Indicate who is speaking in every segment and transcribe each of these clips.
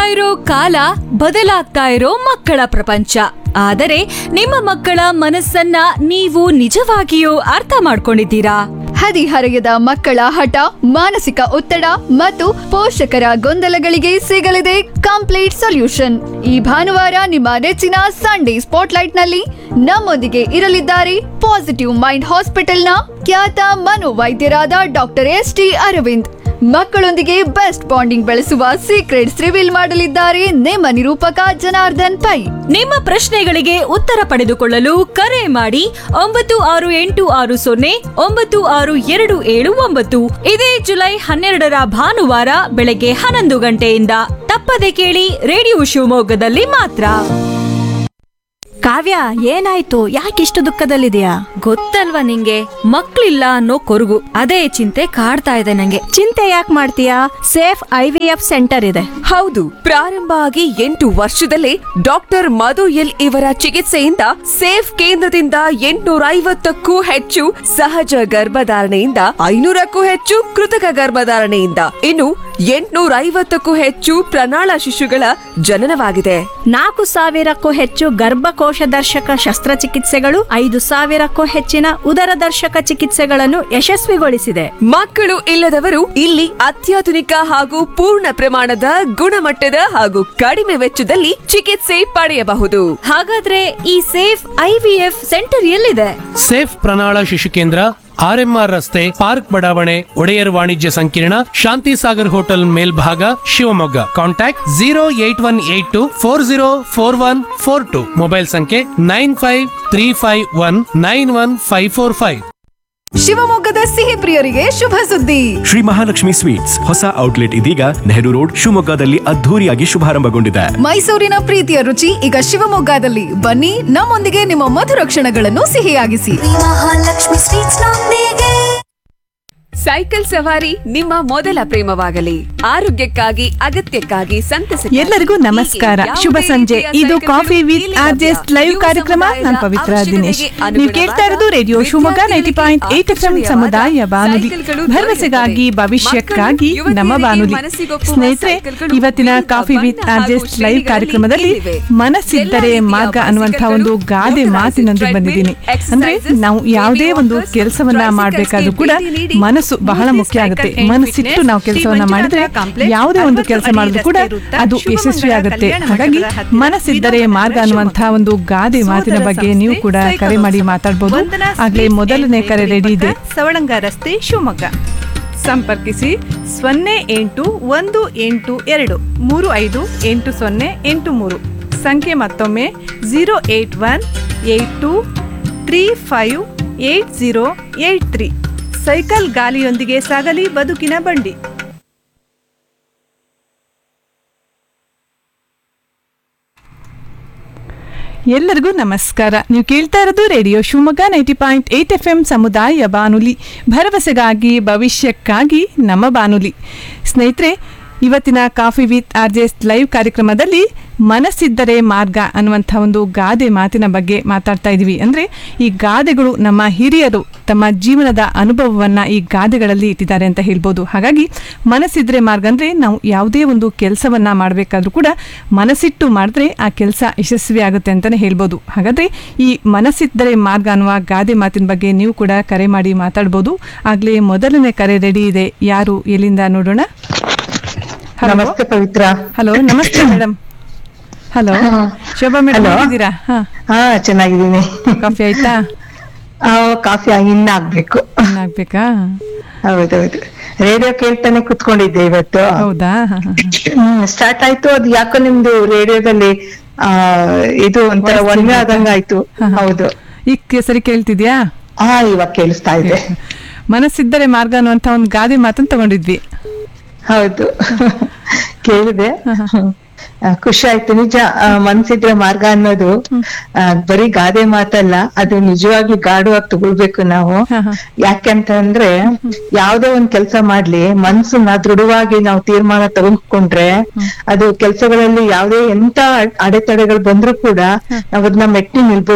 Speaker 1: ಇರೋ ಕಾಲ ಬದಲಾಗ್ತಾ ಇರೋ ಮಕ್ಕಳ ಪ್ರಪಂಚ ಆದರೆ ನಿಮ್ಮ ಮಕ್ಕಳ ಮನಸ್ಸನ್ನ ನೀವು ನಿಜವಾಗಿಯೂ ಅರ್ಥ ಮಾಡ್ಕೊಂಡಿದ್ದೀರಾ
Speaker 2: ಹದಿಹರೆಯದ ಮಕ್ಕಳ ಹಠ ಮಾನಸಿಕ ಒತ್ತಡ ಮತ್ತು ಪೋಷಕರ ಗೊಂದಲಗಳಿಗೆ ಸಿಗಲಿದೆ ಕಂಪ್ಲೀಟ್ ಸೊಲ್ಯೂಷನ್ ಈ ಭಾನುವಾರ ನಿಮ್ಮ ನೆಚ್ಚಿನ ಸಂಡೇ ಸ್ಪಾಟ್ಲೈಟ್ ನಲ್ಲಿ ನಮ್ಮೊಂದಿಗೆ ಇರಲಿದ್ದಾರೆ ಪಾಸಿಟಿವ್ ಮೈಂಡ್ ಹಾಸ್ಪಿಟಲ್ನ ಖ್ಯಾತ ಮನೋವೈದ್ಯರಾದ ಡಾಕ್ಟರ್ ಎಸ್ ಟಿ ಅರವಿಂದ್ ಮಕ್ಕಳೊಂದಿಗೆ ಬೆಸ್ಟ್ ಬಾಂಡಿಂಗ್ ಬೆಳೆಸುವ ಸೀಕ್ರೆಟ್ಸ್ ರಿವೀಲ್ ಮಾಡಲಿದ್ದಾರೆ ನಿಮ್ಮ ನಿರೂಪಕ ಜನಾರ್ದನ್ ಪೈ
Speaker 1: ನಿಮ್ಮ ಪ್ರಶ್ನೆಗಳಿಗೆ ಉತ್ತರ ಪಡೆದುಕೊಳ್ಳಲು ಕರೆ ಮಾಡಿ ಒಂಬತ್ತು ಆರು ಎಂಟು ಆರು ಸೊನ್ನೆ ಒಂಬತ್ತು ಆರು ಎರಡು ಏಳು ಒಂಬತ್ತು ಇದೇ ಜುಲೈ ಹನ್ನೆರಡರ ಭಾನುವಾರ ಬೆಳಗ್ಗೆ ಹನ್ನೊಂದು ಗಂಟೆಯಿಂದ ತಪ್ಪದೆ ಕೇಳಿ ರೇಡಿಯೋ ಶಿವಮೊಗ್ಗದಲ್ಲಿ ಮಾತ್ರ
Speaker 3: ಕಾವ್ಯ ಏನಾಯ್ತು ಯಾಕಿಷ್ಟು ದುಃಖದಲ್ಲಿದೆಯಾ
Speaker 1: ಗೊತ್ತಲ್ವಾ ನಿಂಗೆ ಮಕ್ಳಿಲ್ಲ ಅನ್ನೋ ಕೊರಗು ಅದೇ ಚಿಂತೆ ಕಾಡ್ತಾ ಇದೆ ನಂಗೆ
Speaker 3: ಚಿಂತೆ ಯಾಕೆ ಮಾಡ್ತೀಯಾ Safe I V F centre ಇದೆ
Speaker 4: ಹೌದು ಪ್ರಾರಂಭ ಆಗಿ ಎಂಟು ವರ್ಷದಲ್ಲೇ ಡಾಕ್ಟರ್ ಮಧು ಎಲ್ ಇವರ ಚಿಕಿತ್ಸೆಯಿಂದ ಸೇಫ್ ಕೇಂದ್ರದಿಂದ ಎಂಟುನೂರ ಐವತ್ತಕ್ಕೂ ಹೆಚ್ಚು ಸಹಜ ಗರ್ಭಧಾರಣೆಯಿಂದ ಐನೂರಕ್ಕೂ ಹೆಚ್ಚು ಕೃತಕ ಗರ್ಭಧಾರಣೆಯಿಂದ ಇನ್ನು ಎಂಟುನೂರ ಐವತ್ತಕ್ಕೂ ಹೆಚ್ಚು ಪ್ರಣಾಳ ಶಿಶುಗಳ ಜನನವಾಗಿದೆ
Speaker 3: ನಾಲ್ಕು ಸಾವಿರಕ್ಕೂ ಹೆಚ್ಚು ಗರ್ಭಕೋಶ ದರ್ಶಕ ಶಸ್ತ್ರಚಿಕಿತ್ಸೆಗಳು ಐದು ಸಾವಿರಕ್ಕೂ ಹೆಚ್ಚಿನ ಉದರ ದರ್ಶಕ ಚಿಕಿತ್ಸೆಗಳನ್ನು ಯಶಸ್ವಿಗೊಳಿಸಿದೆ
Speaker 4: ಮಕ್ಕಳು ಇಲ್ಲದವರು ಇಲ್ಲಿ ಅತ್ಯಾಧುನಿಕ ಹಾಗೂ ಪೂರ್ಣ ಪ್ರಮಾಣದ ಗುಣಮಟ್ಟದ ಹಾಗೂ ಕಡಿಮೆ ವೆಚ್ಚದಲ್ಲಿ ಚಿಕಿತ್ಸೆ ಪಡೆಯಬಹುದು
Speaker 1: ಹಾಗಾದ್ರೆ ಈ ಸೇಫ್ ಐವಿಎಫ್ ಸೆಂಟರ್ ಎಲ್ಲಿದೆ
Speaker 5: ಸೇಫ್ ಪ್ರಣಾಳ ಶಿಶು ಕೇಂದ್ರ ಆರ್ಎಂಆರ್ ರಸ್ತೆ ಪಾರ್ಕ್ ಬಡಾವಣೆ ಒಡೆಯರ್ ವಾಣಿಜ್ಯ ಸಂಕೀರ್ಣ ಶಾಂತಿ ಸಾಗರ್ ಹೋಟೆಲ್ ಮೇಲ್ಭಾಗ Shivamogga contact zero eight one eight two four zero four one four two mobile ಸಂಖ್ಯೆ nine five three five one nine one five four five
Speaker 2: ಶಿವಮೊಗ್ಗದ ಸಿಹಿ ಪ್ರಿಯರಿಗೆ ಶುಭ ಸುದ್ದಿ
Speaker 6: ಶ್ರೀ ಮಹಾಲಕ್ಷ್ಮಿ ಸ್ವೀಟ್ಸ್ ಹೊಸ ಔಟ್ಲೆಟ್ ಇದೀಗ ನೆಹರು ರೋಡ್ ಶಿವಮೊಗ್ಗದಲ್ಲಿ ಅದ್ಧೂರಿಯಾಗಿ ಶುಭಾರಂಭಗೊಂಡಿದೆ
Speaker 2: ಮೈಸೂರಿನ ಪ್ರೀತಿಯ ರುಚಿ ಈಗ ಶಿವಮೊಗ್ಗದಲ್ಲಿ ಬನ್ನಿ ನಮ್ಮೊಂದಿಗೆ ನಿಮ್ಮ ಮಧುರ ಕ್ಷಣಗಳನ್ನು ಸಿಹಿಯಾಗಿಸಿ
Speaker 7: ಮಹಾಲಕ್ಷ್ಮಿ ಸ್ವೀಟ್ಸ್ ನೊಂದಿಗೆ
Speaker 4: ಸೈಕಲ್ ಸವಾರಿ ನಿಮ್ಮ ಮೊದಲ ಪ್ರೇಮವಾಗಲಿ ಆರೋಗ್ಯಕ್ಕಾಗಿ ಅಗತ್ಯಕ್ಕಾಗಿ ಸಂತಸ
Speaker 8: ಎಲ್ಲರಿಗೂ ನಮಸ್ಕಾರ ಶುಭ ಸಂಜೆ ಇದು coffee with R just live ಕಾರ್ಯಕ್ರಮ ನಾನು ಪವಿತ್ರ ದಿನೇಶ್ ನೀವು ಕೇಳ್ತಾ ಇರೋದು radio Shivamogga ninety point eight F M ಸಮುದಾಯ ಬಾನುಲಿ ಭರವಸೆಗಾಗಿ ಭವಿಷ್ಯಕ್ಕಾಗಿ ನಮ್ಮ ಬಾನುಲಿ ಸ್ನೇಹಿತರೆ ಇವತ್ತಿನ ಕಾಫಿ ವಿತ್ ಆರ್ ಜೆಸ್ಟ್ ಲೈವ್ ಕಾರ್ಯಕ್ರಮದಲ್ಲಿ ಮನಸ್ಸಿದ್ದರೆ ಮಾರ್ಗ ಅನ್ನುವಂತಹ ಒಂದು ಗಾದೆ ಮಾತಿನೊಂದಿಗೆ ಬಂದಿದ್ದೀನಿ ಅಂದ್ರೆ ನಾವು ಯಾವುದೇ ಒಂದು ಕೆಲಸವನ್ನ ಮಾಡ್ಬೇಕಾದ್ರೂ ಕೂಡ ಮನಸ್ಸು ಬಹಳ ಮುಖ್ಯ ಆಗುತ್ತೆ ಮನಸ್ಸಿಟ್ಟು ನಾವು ಕೆಲಸವನ್ನ ಮಾಡಿದ್ರೆ ಯಾವುದೇ ಒಂದು ಕೆಲಸ ಮಾಡಿದ್ರು ಕೂಡ ಅದು ಯಶಸ್ವಿ ಆಗುತ್ತೆ ಹಾಗಾಗಿ ಮನಸ್ಸಿದ್ದರೆ ಮಾರ್ಗ ಅನ್ನುವಂತಹ ಒಂದು ಗಾದೆ ಮಾತಿನ ಬಗ್ಗೆ ನೀವು ಕೂಡ ಕರೆ ಮಾಡಿ ಮಾತಾಡ್ಬೋದು ಆಗ್ಲೇ ಮೊದಲನೇ ಕರೆ ರೆಡಿ ಇದೆ ಸವಳಂಗ ರಸ್ತೆ ಶಿವಮೊಗ್ಗ ಸಂಪರ್ಕಿಸಿ ಸೊನ್ನೆ ಎಂಟು ಒಂದು ಎಂಟು ಎರಡು ಮೂರು ಐದು ಎಂಟು ಸೊನ್ನೆ ಎಂಟು ಮೂರು ಸಂಖ್ಯೆ ಮತ್ತೊಮ್ಮೆ zero eight one eight two three five eight zero eight three cycle ಗಾಲಿಯೊಂದಿಗೆ ಸಾಗಲಿ ಬದುಕಿನ ಬಂಡಿ ಎಲ್ಲರಿಗೂ ನಮಸ್ಕಾರ ನೀವು ಕೇಳ್ತಾ ಇರೋದು radio Shivamogga ninety point eight F M ಸಮುದಾಯ ಬಾನುಲಿ ಭರವಸೆಗಾಗಿ ಭವಿಷ್ಯಕ್ಕಾಗಿ ನಮ್ಮ ಬಾನುಲಿ ಸ್ನೇಹಿತರೆ ಇವತ್ತಿನ coffee with R J live ಕಾರ್ಯಕ್ರಮದಲ್ಲಿ ಮನಸ್ಸಿದ್ದರೆ ಮಾರ್ಗ ಅನ್ನುವಂಥ ಒಂದು ಗಾದೆ ಮಾತಿನ ಬಗ್ಗೆ ಮಾತಾಡ್ತಾ ಇದ್ದೀವಿ ಅಂದರೆ ಈ ಗಾದೆಗಳು ನಮ್ಮ ಹಿರಿಯರು ತಮ್ಮ ಜೀವನದ ಅನುಭವವನ್ನು ಈ ಗಾದೆಗಳಲ್ಲಿ ಇಟ್ಟಿದ್ದಾರೆ ಅಂತ ಹೇಳ್ಬೋದು ಹಾಗಾಗಿ ಮನಸ್ಸಿದ್ರೆ ಮಾರ್ಗ ಅಂದರೆ ನಾವು ಯಾವುದೇ ಒಂದು ಕೆಲಸವನ್ನು ಮಾಡಬೇಕಾದ್ರೂ ಕೂಡ ಮನಸ್ಸಿಟ್ಟು ಮಾಡಿದ್ರೆ ಆ ಕೆಲಸ ಯಶಸ್ವಿ ಆಗುತ್ತೆ ಅಂತಲೇ ಹೇಳ್ಬೋದು ಹಾಗಾದರೆ ಈ ಮನಸ್ಸಿದ್ದರೆ ಮಾರ್ಗ ಅನ್ನುವ ಗಾದೆ ಮಾತಿನ ಬಗ್ಗೆ ನೀವು ಕೂಡ ಕರೆ ಮಾಡಿ ಮಾತಾಡ್ಬೋದು ಆಗಲೇ ಮೊದಲನೇ ಕರೆ ರೆಡಿ ಇದೆ ಯಾರು ಎಲ್ಲಿಂದ ನೋಡೋಣ ಹಲೋ
Speaker 9: ನಮಸ್ತೆ ಪವಿತ್ರ
Speaker 8: ಹಲೋ ನಮಸ್ತೆ madam hello Shobha madam
Speaker 9: Hello.
Speaker 8: ಹೇಗಿದ್ದೀರಾ ಹಾ
Speaker 9: ಹಾ ಚೆನ್ನಾಗಿದ್ದೀನಿ
Speaker 8: ಕಾಫಿ ಆಯ್ತಾ
Speaker 9: ಆ, ಕಾಫಿ ಇನ್ನ ಆಗ್ಬೇಕು
Speaker 8: ಆಗ್ಬೇಕಾ
Speaker 9: ಹೌದೌದು ರೇಡಿಯೋ ಕೇಳ್ತಾನೆ ಕುತ್ಕೊಂಡಿದ್ದೆ ಇವತ್ತು
Speaker 8: ಹೌದಾ ಹಾ, ಹಾ, ಹಾ.
Speaker 9: ಸ್ಟಾರ್ಟ್ ಆಯ್ತು ಅದು ಯಾಕೋ ನಿಮ್ದು ರೇಡಿಯೋದಲ್ಲಿ ಆ ಇದು ಒಂಥರ
Speaker 8: Voice
Speaker 9: ಒಮ್ಮೆ
Speaker 8: change
Speaker 9: ಆದಂಗ ಆಯ್ತು
Speaker 8: ಹಾ, ಹಾ.
Speaker 9: ಹೌದು
Speaker 8: ಈಗ ಕೆ- ಸರಿ ಕೇಳ್ತಿದ್ಯಾ
Speaker 9: ಹಾ ಇವಾಗ ಕೇಳಿಸ್ತಾ ಇದೆ
Speaker 8: ಮನಸ್ಸಿದ್ದರೆ ಮಾರ್ಗ ಅನ್ನುವಂಥ ಒಂದು ಗಾದೆ ಮಾತನ್ನು ತಗೊಂಡಿದ್ವಿ
Speaker 9: ಹೌದು ಕೇಳಿದೆ ಆ, ಖುಷಿ ಆಯ್ತು ನಿಜ ಆ, ಮನ್ಸಿದ್ರೆ ಮಾರ್ಗ ಅನ್ನೋದು ಆ, ಬರೀ ಗಾದೆ ಮಾತಲ್ಲ ಅದು ನಿಜವಾಗಿ ಗಾಡುವಾಗಿ ತಗೊಳ್ಬೇಕು ನಾವು
Speaker 8: ಹಾ, ಹಾ.
Speaker 9: ಯಾಕೆಂತಂದ್ರೆ ಯಾವ್ದೋ ಒಂದ್ ಕೆಲ್ಸ ಮಾಡ್ಲಿ ಮನ್ಸನ್ನ ದೃಢವಾಗಿ ನಾವು ತೀರ್ಮಾನ ತಗೊಂಡ್ಕೊಂಡ್ರೆ ಅದು ಕೆಲ್ಸಗಳಲ್ಲಿ ಯಾವ್ದೇ ಎಂತ ಅಡೆತಡೆಗಳು ಬಂದ್ರೂ ಕೂಡ ನಾವ್ ಅದನ್ನ ಮೆಟ್ಟಿ ನಿಲ್ಬಹುದು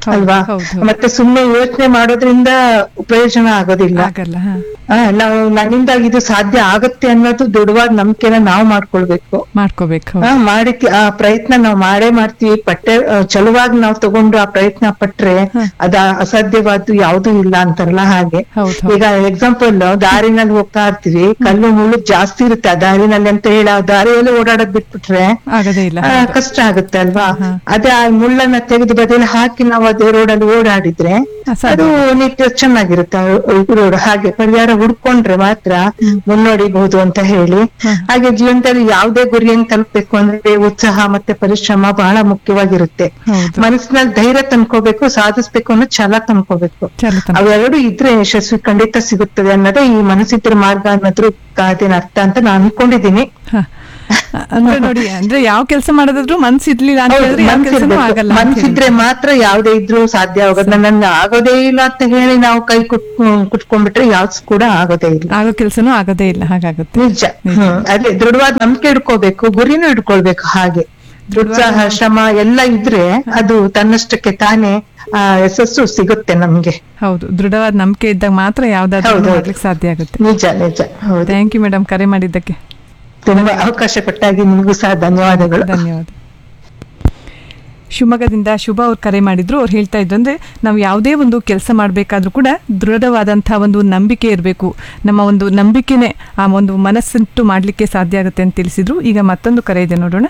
Speaker 9: ಅಲ್ವಾ
Speaker 8: ಹೌದು.
Speaker 9: ಮತ್ತೆ ಸುಮ್ನೆ ಯೋಚನೆ ಮಾಡೋದ್ರಿಂದ ಪ್ರಯೋಜನ ಆಗೋದಿಲ್ಲ
Speaker 8: ಆಗಲ್ಲ ಹಾ.
Speaker 9: ಆ, ನಾವು ನನ್ನಿಂದ ಇದು ಸಾಧ್ಯ ಆಗತ್ತೆ ಅನ್ನೋದು ದೃಢವಾದ ನಂಬಿಕೆನ ನಾವು ಮಾಡ್ಕೊಳ್ಬೇಕು
Speaker 8: ಮಾಡ್ಕೋಬೇಕು
Speaker 9: ಆ, ಮಾಡಿ ಆ ಪ್ರಯತ್ನ ನಾವು ಮಾಡೇ ಮಾಡ್ತೀವಿ ಪಟ್ಟೆ ಆ, ಚಲುವಾಗಿ ನಾವು ತಗೊಂಡು ಆ ಪ್ರಯತ್ನ ಪಟ್ರೆ ಅದ ಅಸಾಧ್ಯವಾದ್ದು ಯಾವ್ದೂ ಇಲ್ಲ ಅಂತಾರಲ್ಲ ಹಾಗೆ
Speaker 8: ಹೌದು, ಹೌದು.
Speaker 9: ಈಗ ಎಕ್ಸಾಂಪಲ್ ದಾರಿನಲ್ಲಿ ಹೋಗ್ತಾ ಇರ್ತೀವಿ ಕಲ್ಲು ಮುಳ್ಳು ಜಾಸ್ತಿ ಇರುತ್ತೆ ಆ ದಾರಿನಲ್ಲಿ ಅಂತ ಹೇಳಿ ಆ ದಾರಿಯಲ್ಲಿ ಓಡಾಡೋದ್ ಬಿಟ್ಬಿಟ್ರೆ
Speaker 8: ಆಗದೇ ಇಲ್ಲ
Speaker 9: ಆ, ಕಷ್ಟ ಆಗುತ್ತೆ ಅಲ್ವಾ ಅದೇ ಆ ಮುಳ್ಳನ್ನ ತೆಗೆದು ಬದಿಯಲ್ಲಿ ಹಾಕಿ ನಾವು ಅದೇ ರೋಡಲ್ಲಿ ಓಡಾಡಿದ್ರೆ
Speaker 8: ಸಾಧ್ಯ.
Speaker 9: ಅದು ನಿಟ್ ಚೆನ್ನಾಗಿರುತ್ತೆ ರೋಡ್ ಹಾಗೆ ಪರಿಹಾರ ಹುಡ್ಕೊಂಡ್ರೆ ಮಾತ್ರ ಮುನ್ನಡೆಯಬಹುದು ಅಂತ ಹೇಳಿ ಹಾಗೆ ಜೀವನದಲ್ಲಿ ಯಾವುದೇ ಗುರಿಯನ್ನು ತಲುಪಬೇಕು ಅಂದ್ರೆ ಉತ್ಸಾಹ ಮತ್ತೆ ಪರಿಶ್ರಮ ಬಹಳ ಮುಖ್ಯವಾಗಿರುತ್ತೆ
Speaker 8: ಹೌದು.
Speaker 9: ಮನಸ್ಸಿನಲ್ಲಿ ಧೈರ್ಯ ತಂದ್ಕೋಬೇಕು ಸಾಧಿಸ್ಬೇಕು ಅನ್ನೋ ಛಲ ತಂದ್ಕೋಬೇಕು
Speaker 8: ಛಲ ತಂದ್ಕೊ-
Speaker 9: ಅವೆರಡು ಇದ್ರೆ ಯಶಸ್ವಿ ಖಂಡಿತ ಸಿಗುತ್ತದೆ ಅನ್ನೋದೇ ಈ ಮನಸ್ಸಿದ್ರ ಮಾರ್ಗ ಅನ್ನೋದ್ರ ಗಾದೆನ ಅರ್ಥ ಅಂತ ನಾನು ಅನ್ಕೊಂಡಿದೀನಿ
Speaker 8: ಹ. ಅಂದ್ರೆ ನೋಡಿ ಅಂದ್ರೆ ಯಾವ ಕೆಲಸ ಮಾಡೋದಾದ್ರೂ ಮನ್ಸು ಇರ್ಲಿಲ್ಲ ಅಂತ ಹೇಳಿದ್ರೆ ಯಾವ ಕೆಲಸನೂ ಆಗಲ್ಲ ಅಂತ ಹೇಳಿ.
Speaker 9: ಮನ್ಸಿದ್ರೆ ಮಾತ್ರ ಯಾವ್ದೇ ಇದ್ರೂ ಸಾಧ್ಯ ಆಗೋದು ನನ್ನ ಆಗೋದೇ ಇಲ್ಲ ಅಂತ ಹೇಳಿ ನಾವು ಕೈ ಕುಟ್ ಕುಟ್ಕೊಂಡ್ಬಿಟ್ರೆ ಯಾವ್ದು ಕೂಡ ಆಗೋದೇ ಇಲ್ಲ
Speaker 8: ಆಗೋ ಕೆಲಸನೂ ಆಗೋದೇ ಇಲ್ಲ ಹಾಗಾಗುತ್ತೆ
Speaker 9: ನಿಜ ಹ್ಮ್ ಅದೇ ದೃಢವಾದ ನಂಬಿಕೆ ಇಡ್ಕೋಬೇಕು ಗುರಿನೂ ಇಡ್ಕೊಳ್ಬೇಕು ಹಾಗೆ ಉತ್ಸಾಹ ಶ್ರಮ ಎಲ್ಲ ಇದ್ರೆ ಅದು ತನ್ನಷ್ಟಕ್ಕೆ ತಾನೇ ಆ ಯಶಸ್ಸು ಸಿಗುತ್ತೆ ನಮ್ಗೆ
Speaker 8: ಹೌದು ದೃಢವಾದ ನಂಬಿಕೆ ಇದ್ದಾಗ ಮಾತ್ರ ಯಾವ್ದಾದ್ರು
Speaker 9: ಹೌದು, ಹೌದು.
Speaker 8: ಮಾಡ್ಲಿಕ್ಕೆ ಸಾಧ್ಯ ಆಗುತ್ತೆ
Speaker 9: ನಿಜ ನಿಜ ಹೌದು
Speaker 8: ಥ್ಯಾಂಕ್ ಯು ಮೇಡಮ್ ಕರೆ ಮಾಡಿದ್ದಕ್ಕೆ
Speaker 9: ತುಂಬಾ ಅವಕಾಶ ಕೊಟ್ಟಾಗಿ ನಿಮಗೂ ಸಹ ಧನ್ಯವಾದಗಳು
Speaker 8: ಧನ್ಯವಾದ ಶಿವಮೊಗ್ಗದಿಂದ ಶುಭ ಅವ್ರು ಕರೆ ಮಾಡಿದ್ರು ಅವ್ರು ಹೇಳ್ತಾ ಇದ್ರು ಅಂದ್ರೆ ನಾವು ಯಾವುದೇ ಒಂದು ಕೆಲಸ ಮಾಡಬೇಕಾದ್ರೂ ಕೂಡ ದೃಢವಾದಂಥ ಒಂದು ನಂಬಿಕೆ ಇರಬೇಕು ನಮ್ಮ ಒಂದು ನಂಬಿಕೆನೇ ಆ ಒಂದು ಮನಸ್ಸಿಟ್ಟು ಮಾಡಲಿಕ್ಕೆ ಸಾಧ್ಯ ಆಗುತ್ತೆ ಅಂತ ತಿಳಿಸಿದ್ರು ಈಗ ಮತ್ತೊಂದು ಕರೆ ಇದೆ ನೋಡೋಣ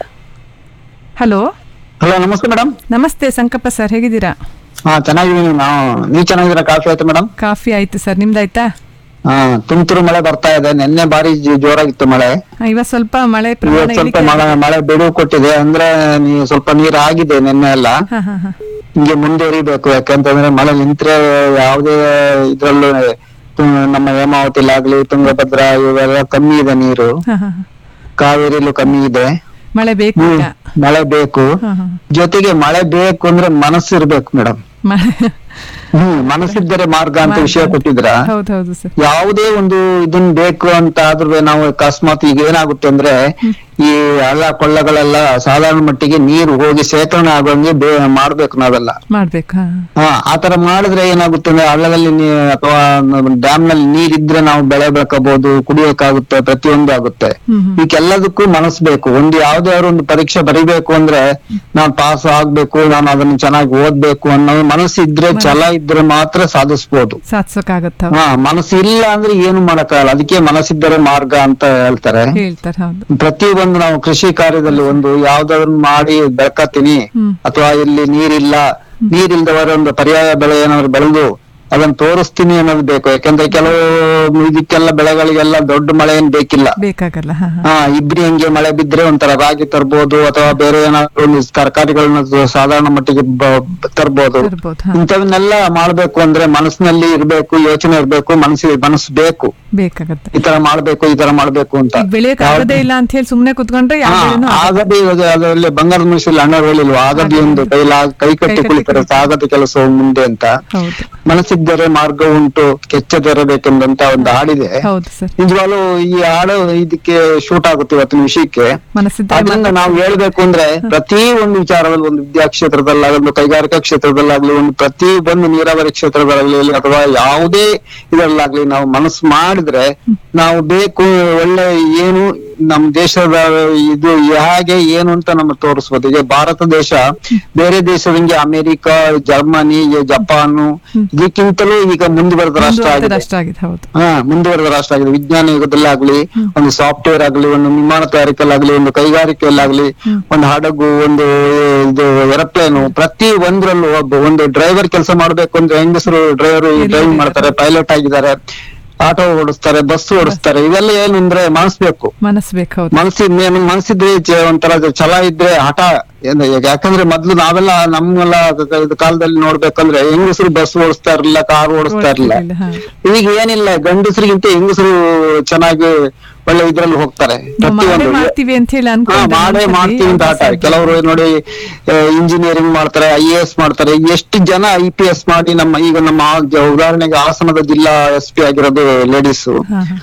Speaker 8: ಹಲೋ
Speaker 10: ಹಲೋ ನಮಸ್ತೆ ಮೇಡಮ್
Speaker 8: ನಮಸ್ತೆ ಸಂಕಪ್ಪ ಸರ್ ಹೇಗಿದ್ದೀರಾ
Speaker 10: ಹಾ ಚೆನ್ನಾಗಿದ್ದೀನಿ ನಾವು ನೀವ್ ಚೆನ್ನಾಗಿದ್ದೀರಾ ಕಾಫಿ ಆಯ್ತು ಮೇಡಮ್
Speaker 8: ಕಾಫಿ ಆಯ್ತು ಸರ್ ನಿಮ್ದಾಯ್ತಾ
Speaker 10: ಹಾ ತುಂತುರು ಮಳೆ ಬರ್ತಾ ಇದೆ ನಿನ್ನೆ ಬಾರಿ ಜಿ- ಜೋರಾಗಿತ್ತು ಮಳೆ
Speaker 8: ಆ, ಇವತ್ತು ಸ್ವಲ್ಪ ಮಳೆ ಪ್ರಮಾಣ
Speaker 10: ಇವತ್ತು ಸ್ವಲ್ಪ
Speaker 8: ಇಳಿಕೆ
Speaker 10: ಮಳೆ ಮಳೆ ಬಿಡುವು ಕೊಟ್ಟಿದೆ ಅಂದ್ರೆ ನೀವು ಸ್ವಲ್ಪ ನೀರ್ ಆಗಿದೆ ನಿನ್ನೆ ಎಲ್ಲ
Speaker 8: ಹಾ ಹಾ ಹಾ
Speaker 10: ಹಿಂಗೆ ಮುಂದುವರಿಬೇಕು ಯಾಕಂತಂದ್ರೆ ಮಳೆ ನಿಂತ್ರೆ ಯಾವುದೇ ಇದ್ರಲ್ಲೂ ತು- ನಮ್ಮ ಹೇಮಾವತಿಲಾಗ್ಲಿ ತುಂಗಭದ್ರಾ ಇವೆಲ್ಲ ಕಮ್ಮಿ ಇದೆ ನೀರು
Speaker 8: ಹಾ ಹಾ ಹಾ.
Speaker 10: ಕಾವೇರಿಲೂ ಕಮ್ಮಿ ಇದೆ
Speaker 8: ಮಳೆ ಬೇಕು
Speaker 10: ಹ್ಮ್
Speaker 8: ಈಗ
Speaker 10: ಮಳೆ ಬೇಕು
Speaker 8: ಹಾ ಹಾ
Speaker 10: ಜೊತೆಗೆ ಮಳೆ ಬೇಕು ಅಂದ್ರೆ ಮನಸ್ಸು ಇರ್ಬೇಕು ಮೇಡಮ್
Speaker 8: ಮಳೆ
Speaker 10: ಹ್ಮ್ ಮನಸ್ಸಿದ್ದರೆ ಮಾರ್ಗ ಅಂತ ವಿಷಯ ಕೊಟ್ಟಿದ್ರ
Speaker 8: ಹೌದೌದು ಸರ್
Speaker 10: ಯಾವುದೇ ಒಂದು ಇದನ್ ಬೇಕು ಅಂತ ಆದ್ರೆ ನಾವು ಅಕಸ್ಮಾತ್ ಈಗ ಏನಾಗುತ್ತೆ ಅಂದ್ರೆ ಈ ಹಳ್ಳ ಕೊಳ್ಳಗಳೆಲ್ಲ ಸಾಧಾರಣ ಮಟ್ಟಿಗೆ ನೀರು ಹೋಗಿ ಶೇಖರಣೆ ಆಗೋಂಗೆ ಬೇ- ಮಾಡ್ಬೇಕು ನಾವೆಲ್ಲ
Speaker 8: ಮಾಡ್ಬೇಕು ಹಾ
Speaker 10: ಹಾ ಆತರ ಮಾಡಿದ್ರೆ ಏನಾಗುತ್ತೆ ಅಂದ್ರೆ ಹಳ್ಳದಲ್ಲಿ ನೀ- ಅಥವಾ ಡ್ಯಾಮ್ ನಲ್ಲಿ ನೀರಿದ್ರೆ ನಾವು ಬೆಳೆ ಬೆಳ್ಕೋಬಹುದು ಕುಡಿಯೋಕ್ಕಾಗುತ್ತೆ ಪ್ರತಿಯೊಂದು ಆಗುತ್ತೆ
Speaker 8: ಹ್ಮ್ ಹ್ಮ್.
Speaker 10: ಈಗೆಲ್ಲದಕ್ಕೂ ಮನಸ್ಸು ಬೇಕು ಒಂದು ಯಾವ್ದಾದ್ರು ಒಂದು ಪರೀಕ್ಷೆ ಬರಿಬೇಕು ಅಂದ್ರೆ ನಾನ್ ಪಾಸ್ ಆಗ್ಬೇಕು ನಾನು ಅದನ್ನ ಚೆನ್ನಾಗಿ ಓದ್ಬೇಕು ಅನ್ನೋ ಮನಸ್ಸು ಇದ್ರೆ ಛಲ ಇದ್ರೆ ಮಾತ್ರ ಸಾಧಿಸ್ಬೋದು
Speaker 8: ಸಾಧಿಸೋಕ್ಕಾಗತ್ತ
Speaker 10: ಹಾ ಮನಸ್ಸು ಇಲ್ಲ ಅಂದ್ರೆ ಏನು ಮಾಡಕ್ಕಾಗಲ್ಲ ಅದಕ್ಕೆ ಮನಸ್ಸಿದ್ದರೆ ಮಾರ್ಗ ಅಂತ ಹೇಳ್ತಾರೆ
Speaker 8: ಹೇಳ್ತಾರೆ ಹೌದು
Speaker 10: ಪ್ರತಿ ಒಂದು ನಾವು ಕೃಷಿ ಕಾರ್ಯದಲ್ಲಿ ಒಂದು ಯಾವ್ದಾದ್ರು ಮಾಡಿ ಬೆಳ್ಕತ್ತೀನಿ
Speaker 8: ಹ್ಮ್.
Speaker 10: ಅಥವಾ ಇಲ್ಲಿ ನೀರಿಲ್ಲ ನೀರಿಲ್ದವರ ಒಂದು ಪರ್ಯಾಯ ಬೆಳೆ ಏನಾದ್ರು ಬೆಳೆದು ಅದನ್ನ ತೋರಿಸ್ತೀನಿ ಅನ್ನೋದು ಬೇಕು ಯಾಕಂದ್ರೆ ಕೆಲವು ಇದಕ್ಕೆಲ್ಲ ಬೆಳೆಗಳಿಗೆಲ್ಲ ದೊಡ್ಡ ಮಳೆ ಏನ್ ಬೇಕಿಲ್ಲ
Speaker 8: ಬೇಕಾಗಲ್ಲ ಹಾ ಹಾ
Speaker 10: ಹಾ ಇಬ್ರಿ ಹಂಗೆ ಮಳೆ ಬಿದ್ರೆ ಒಂಥರ ರಾಗಿ ತರ್ಬೋದು ಅಥವಾ ಬೇರೆ ಏನಾದ್ರು ಒಂದು ತರಕಾರಿಗಳನ್ನ ಸಾಧಾರಣ ಮಟ್ಟಿಗೆ ಬ- ತರ್ಬೋದು
Speaker 8: ಇರ್ಬೋದು ಹಾ
Speaker 10: ಇಂಥವನ್ನೆಲ್ಲ ಮಾಡ್ಬೇಕು ಅಂದ್ರೆ ಮನಸ್ಸಿನಲ್ಲಿ ಇರ್ಬೇಕು ಯೋಚನೆ ಇರ್ಬೇಕು ಮನಸ್ಸಿಗೆ ಮನಸ್ಸು ಬೇಕು
Speaker 8: ಬೇಕಾಗತ್ತೆ
Speaker 10: ಈ ತರ ಮಾಡ್ಬೇಕು ಈ ತರ ಮಾಡ್ಬೇಕು ಅಂತ
Speaker 8: ಈಗ ಬೆಳೆಯಕ್ ಆಗದೇ ಇಲ್ಲ ಅಂತ ಹೇಳಿ ಸುಮ್ನೆ ಕುತ್ಕೊಂಡ್ರೆ ಯಾವ
Speaker 10: ಹಾ,
Speaker 8: ಬೆಳೆನೂ ಆಗಲ್ಲ.
Speaker 10: ಆಗದೆ ಇವಾಗ ಅದರಲ್ಲಿ ಬಂಗಾರದ ಮನುಷ್ಯಲ್ಲಿ ಅಣ್ಣ ಹೇಳಿಲ್ವಾ ಆಗದೆ ಒಂದು ಕೈಲ ಕೈ ಕಟ್ಟಿ
Speaker 8: ಕಟ್ಟಿ
Speaker 10: ಕುಳಿತಾರೆ
Speaker 8: ಕುಳಿತಾರೆ.
Speaker 10: ಆಗದ ಕೆಲಸ ಮುಂದೆ ಅಂತ
Speaker 8: ಹೌದು
Speaker 10: ಮನಸ್ಸಿದ್ದರೆ ಮಾರ್ಗ ಉಂಟು ಕೆಚ್ಚದಿರಬೇಕೆಂದಂತ ಒಂದು ಹಾಡಿದೆ
Speaker 8: ಹೌದು ಸರ್
Speaker 10: ನಿಜವಾಗ್ಲೂ ಈ ಹಾಡು ಇದಕ್ಕೆ ಶೂಟ್ ಆಗುತ್ತೆ ಇವತ್ತಿನ ವಿಷಯಕ್ಕೆ
Speaker 8: ಮನಸ್ಸಿದ್ದರೆ
Speaker 10: ಅದರಿಂದ ನಾವು ಹೇಳ್ಬೇಕು ಅಂದ್ರೆ ಪ್ರತಿ ಒಂದು ವಿಚಾರದಲ್ಲಿ ಒಂದು ವಿದ್ಯಾ ಕ್ಷೇತ್ರದಲ್ಲಾಗಲಿ ಒಂದು ಕೈಗಾರಿಕಾ ಕ್ಷೇತ್ರದಲ್ಲಾಗ್ಲಿ ಒಂದು ಪ್ರತಿ ಒಂದು ನೀರಾವರಿ ಕ್ಷೇತ್ರದಲ್ಲಾಗ್ಲಿ ಅಥವಾ ಯಾವುದೇ ಇದರಲ್ಲಾಗ್ಲಿ ನಾವು ಮನಸ್ಸು ಮಾಡಿದ್ರೆ ನಾವು ಬೇಕು ಒಳ್ಳೆ ಏನು ನಮ್ ದೇಶದ ಇದು ಹಾಗೆ ಏನು ಅಂತ ನಮ್ಗೆ ತೋರಿಸ್ಬೋದು ಈಗ ಭಾರತ ದೇಶ ಬೇರೆ ದೇಶದಂಗೆ ಅಮೆರಿಕ ಜರ್ಮನಿ ಜಪಾನ್ ಇದಕ್ಕಿಂತಲೂ ಈಗ ಮುಂದುವರೆದ ರಾಷ್ಟ್ರ
Speaker 8: ಮುಂದುವರೆದ
Speaker 10: ಆಗಿದೆ
Speaker 8: ರಾಷ್ಟ್ರ ಆಗಿದೆ ಹೌದು
Speaker 10: ಹಾ ಮುಂದುವರೆದ ರಾಷ್ಟ್ರ ಆಗಿದೆ ವಿಜ್ಞಾನ ಯುಗದಲ್ಲಾಗ್ಲಿ ಒಂದು ಸಾಫ್ಟ್ವೇರ್ ಆಗಲಿ ಒಂದು ವಿಮಾನ ತಯಾರಿಕೆಯಲ್ಲಾಗ್ಲಿ ಒಂದು ಕೈಗಾರಿಕೆಯಲ್ಲಾಗ್ಲಿ ಒಂದು ಹಡಗು ಒಂದು ಇದು ಏರೋಪ್ಲೇನು ಪ್ರತಿ ಒಂದ್ರಲ್ಲೂ ಒಬ್ಬ ಒಂದು ಡ್ರೈವರ್ ಕೆಲಸ ಮಾಡ್ಬೇಕು ಅಂದ್ರೆ ಹೆಂಗಸರು ಡ್ರೈವರ್ ಡ್ರೈವಿಂಗ್ ಮಾಡ್ತಾರೆ ಪೈಲಟ್ ಆಗಿದ್ದಾರೆ ಆಟೋ ಓಡಿಸ್ತಾರೆ ಬಸ್ ಓಡಿಸ್ತಾರೆ ಇವೆಲ್ಲ ಏನು ಅಂದ್ರೆ ಮನಸ್ಸು ಬೇಕು
Speaker 8: ಮನಸ್ಸು ಬೇಕು ಹೌದು
Speaker 10: ಮನಸ್ಸಿ ಮನಸ್ಸಿದ್ರೆ ಚ- ಒಂಥರ ಛಲ ಇದ್ರೆ ಹಠ ಏನು ಈಗ ಯಾಕಂದ್ರೆ ಮೊದ್ಲು ನಾವೆಲ್ಲ ನಮ್ಮೆಲ್ಲ ಕ- ಇದು ಕಾಲದಲ್ಲಿ ನೋಡ್ಬೇಕಂದ್ರೆ ಹೆಂಗಸರು ಬಸ್ ಓಡಿಸ್ತಾ ಇರ್ಲಿಲ್ಲ ಕಾರ್ ಓಡಿಸ್ತಾ ಇರ್ಲಿಲ್ಲ
Speaker 8: ಓಡಿಸ್ತಿರ್ಲಿಲ್ಲ, ಹಾ.
Speaker 10: ಈಗ ಏನಿಲ್ಲ ಗಂಡಸರಿಗಿಂತ ಹೆಂಗಸರು ಚೆನ್ನಾಗಿ ಒಳ್ಳೆ ಇದ್ರಲ್ಲಿ ಹೋಗ್ತಾರೆ
Speaker 8: ನಾವು ಮಾಡೇ
Speaker 10: ಪ್ರತಿಯೊಂದು
Speaker 8: ಮಾಡ್ತೀವಿ ಅಂತ ಹೇಳಿ
Speaker 10: ಹಾ
Speaker 8: ಅನ್ಕೊಂಡ್ರೆ
Speaker 10: ಮಾಡೇ
Speaker 8: ಮನ್ಸಲ್ಲಿ
Speaker 10: ಮಾಡ್ತೀವಿ ಅಂತ ಆಟ
Speaker 8: ಸಾಧ್ಯ.
Speaker 10: ಕೆಲವರು ನೋಡಿ ಇಂಜಿನಿಯರಿಂಗ್ ಮಾಡ್ತಾರೆ ಐ ಎ ಎಸ್ ಮಾಡ್ತಾರೆ ಎಷ್ಟು ಜನ ಐ ಪಿ ಎಸ್ ಮಾಡಿ ನಮ್ಮ ಈಗ ನಮ್ಮ ಆ- ಉದಾಹರಣೆಗೆ ಹಾಸನದ ಜಿಲ್ಲಾ ಎಸ್ ಪಿ ಆಗಿರೋದು ಲೇಡೀಸ್
Speaker 8: ಹಾ, ಹಾ.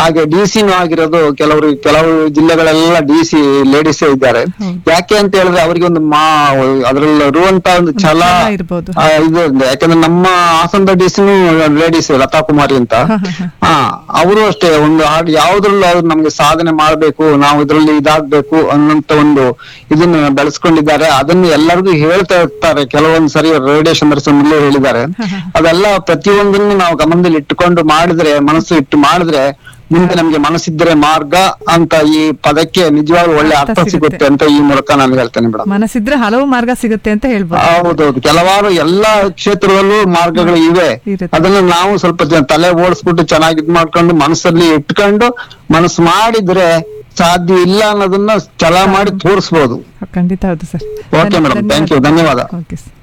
Speaker 10: ಹಾಗೆ ಡಿ ಸಿನೂ ಆಗಿರೋದು ಕೆಲವರು ಕೆಲವು ಜಿಲ್ಲೆಗಳೆಲ್ಲ ಡಿ ಸಿ ಲೇಡೀಸ್ ಇದ್ದಾರೆ ಯಾಕೆ ಅಂತ ಹೇಳಿದ್ರೆ ಅವರಿಗೆ ಒಂದು ಮಾ ಅದ್ರಲ್ಲಿ ಇರುವಂತ ಒಂದು ಛಲ
Speaker 8: ಛಲ ಇರ್ಬೋದು.
Speaker 10: ಆ, ಇದು ಇದೆ. ಯಾಕಂದ್ರೆ ನಮ್ಮ ಹಾಸನದ ಡಿ ಸಿನೂ ಲೇಡೀಸ್ ಲತಾ ಕುಮಾರಿ ಅಂತ ಹಾ ಅವರು ಅಷ್ಟೇ ಒಂದು ಹಾಡು ಯಾವ್ದ್ರಲ್ಲೂ ಅವ್ರು ನಮ್ಗೆ ಸಾಧನೆ ಮಾಡ್ಬೇಕು ನಾವು ಇದ್ರಲ್ಲಿ ಇದಾಗ್ಬೇಕು ಅನ್ನೋಂತ ಒಂದು ಇದನ್ನ ಬೆಳೆಸ್ಕೊಂಡಿದ್ದಾರೆ ಅದನ್ನು ಎಲ್ಲರಿಗೂ ಹೇಳ್ತಾ ಇರ್ತಾರೆ ಕೆಲವೊಂದ್ ಸರಿ ರೇಡಿಯೋ ಸಂದರ್ಶನದಲ್ಲೂ ಹೇಳಿದ್ದಾರೆ ಅದೆಲ್ಲ ಪ್ರತಿಯೊಂದನ್ನು ನಾವು ಗಮನದಲ್ಲಿ ಇಟ್ಟುಕೊಂಡು ಮಾಡಿದ್ರೆ ಮನಸ್ಸು ಇಟ್ಟು ಮಾಡಿದ್ರೆ ಮುಂದೆ ನಮ್ಗೆ ಮನಸ್ಸಿದ್ರೆ ಮಾರ್ಗ ಅಂತ ಈ ಪದಕ್ಕೆ ನಿಜವಾಗ್ಲೂ ಒಳ್ಳೆ
Speaker 8: ಅರ್ಥ
Speaker 10: ಅರ್ಥ
Speaker 8: ಸಿಗುತ್ತೆ.
Speaker 10: ಸಿಗುತ್ತೆ ಅಂತ ಈ ಮೂಲಕ ನಾನು ಹೇಳ್ತೇನೆ ಮೇಡಮ್
Speaker 8: ಮನಸ್ಸಿದ್ರೆ ಹಲವು ಮಾರ್ಗ ಸಿಗುತ್ತೆ ಅಂತ ಹೇಳ್ಬೋದು
Speaker 10: ಹೌದೌದು ಕೆಲವಾರು ಎಲ್ಲಾ ಕ್ಷೇತ್ರದಲ್ಲೂ ಮಾರ್ಗಗಳು ಇವೆ
Speaker 8: ಇರುತ್ತೆ.
Speaker 10: ಅದನ್ನ ನಾವು ಸ್ವಲ್ಪ ಜನ ತಲೆ ಓಡಿಸ್ಬಿಟ್ಟು ಚೆನ್ನಾಗಿ ಇದ್ ಮಾಡ್ಕೊಂಡು ಮನಸ್ಸಲ್ಲಿ ಇಟ್ಕೊಂಡು ಮನಸ್ಸು ಮಾಡಿದ್ರೆ ಸಾಧ್ಯ ಇಲ್ಲ ಅನ್ನೋದನ್ನ ಛಲ ಮಾಡಿ ತೋರಿಸ್ಬೋದು
Speaker 8: ಖಂಡಿತ ಹೌದು sir
Speaker 10: Okay, madam. Thank you. ಧನ್ಯವಾದ.
Speaker 8: ಓಕೆ ಸರ್